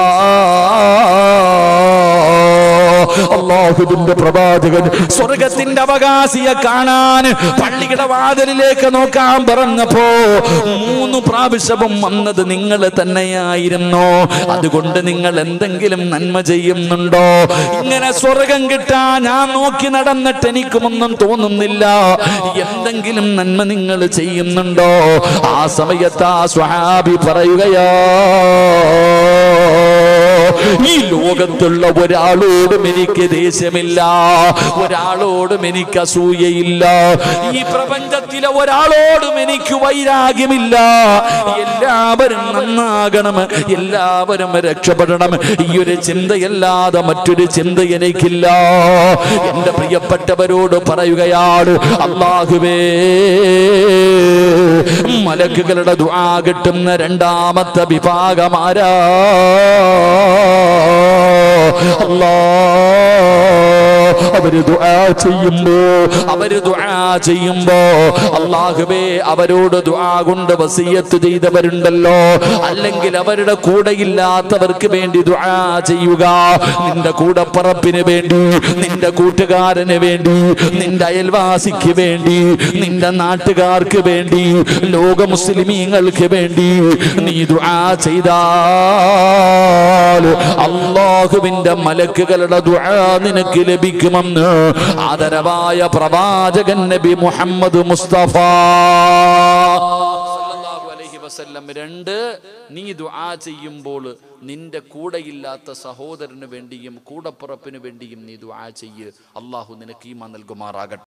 Speaker 1: അള്ളാഹുവിന്റെ പ്രവാചകൻ സ്വർഗത്തിന്റെ അവകാശിയെ കാണാൻ പള്ളിയുടെ വാതിലിലേക്ക് നോക്കാൻ പറഞ്ഞപ്പോ മൂന്ന് പ്രാവശ്യവും വന്നത് നിങ്ങൾ തന്നെയായിരുന്നു അതുകൊണ്ട് നിങ്ങൾ എന്തെങ്കിലും നന്മ ചെയ്യുന്നുണ്ടോ ഇങ്ങനെ സ്വർഗം കിട്ടാൻ ഞാൻ നോക്കി നടന്നിട്ട് എനിക്കുമൊന്നും തോന്നുന്നില്ല എന്തെങ്കിലും നന്മ നിങ്ങൾ ചെയ്യുന്നുണ്ടോ ആ സമയത്ത് ആ സ്വഹാബി പറയുകയാ ഈ ലോകത്തുള്ള ഒരാളോടും എനിക്ക് ദേഷ്യമില്ല ഒരാളോടും എനിക്ക് അസൂയയില്ല ഈ പ്രപഞ്ചത്തിലെ ഒരാളോടും എനിക്ക് വൈരാഗ്യമില്ല എല്ലാവരും നന്നാകണം എല്ലാവരും രക്ഷപ്പെടണം ഈ ഒരു ചിന്തയല്ലാതെ മറ്റൊരു ചിന്ത എനിക്കില്ല എന്റെ പ്രിയപ്പെട്ടവരോട് പറയുകയാണ് അള്ളാഹുവേ മലക്കുകളുടെ ദുആ കിട്ടുന്ന രണ്ടാമത്തെ വിഭാഗമാരാ അല്ലാ അവര് ദുആ ചെയ്യുമ്പോ അവര് ദുആ ചെയ്യുമ്പോ അള്ളാഹുവേ അവരോട് ദുആ കൊണ്ട് വസിയത്ത് ചെയ്തവരുണ്ടല്ലോ അല്ലെങ്കിൽ അവരുടെ കൂടെ ഇല്ലാത്തവർക്ക് വേണ്ടി ദുആ ചെയ്യുക നിന്റെ കൂടപ്പറപ്പിന് വേണ്ടി നിന്റെ കൂട്ടുകാരന് വേണ്ടി നിന്റെ അയൽവാസിക്ക് വേണ്ടി നിന്റെ നാട്ടുകാർക്ക് വേണ്ടി ലോക മുസ്ലിമീങ്ങൾക്ക് വേണ്ടി നീ ദുആ ചെയ്താൽ അള്ളാഹുവിന്റെ മലക്കുകളുടെ ദുആ നിനക്ക് ലഭിക്കുമെന്ന് ആദരവായ പ്രവാചകൻ നബി മുഹമ്മദ് മുസ്തഫ സല്ലല്ലാഹു അലൈഹി വസല്ലം രണ്ട് നീ ദുആ ചെയ്യുമ്പോൾ നിന്റെ കൂടെയില്ലാത്ത സഹോദരന് വേണ്ടിയും കൂടപ്പുറപ്പിന് വേണ്ടിയും നീ ദുആ ചെയ്യ് അള്ളാഹു നിനക്ക് ഈമാ നൽകുമാറാകട്ടെ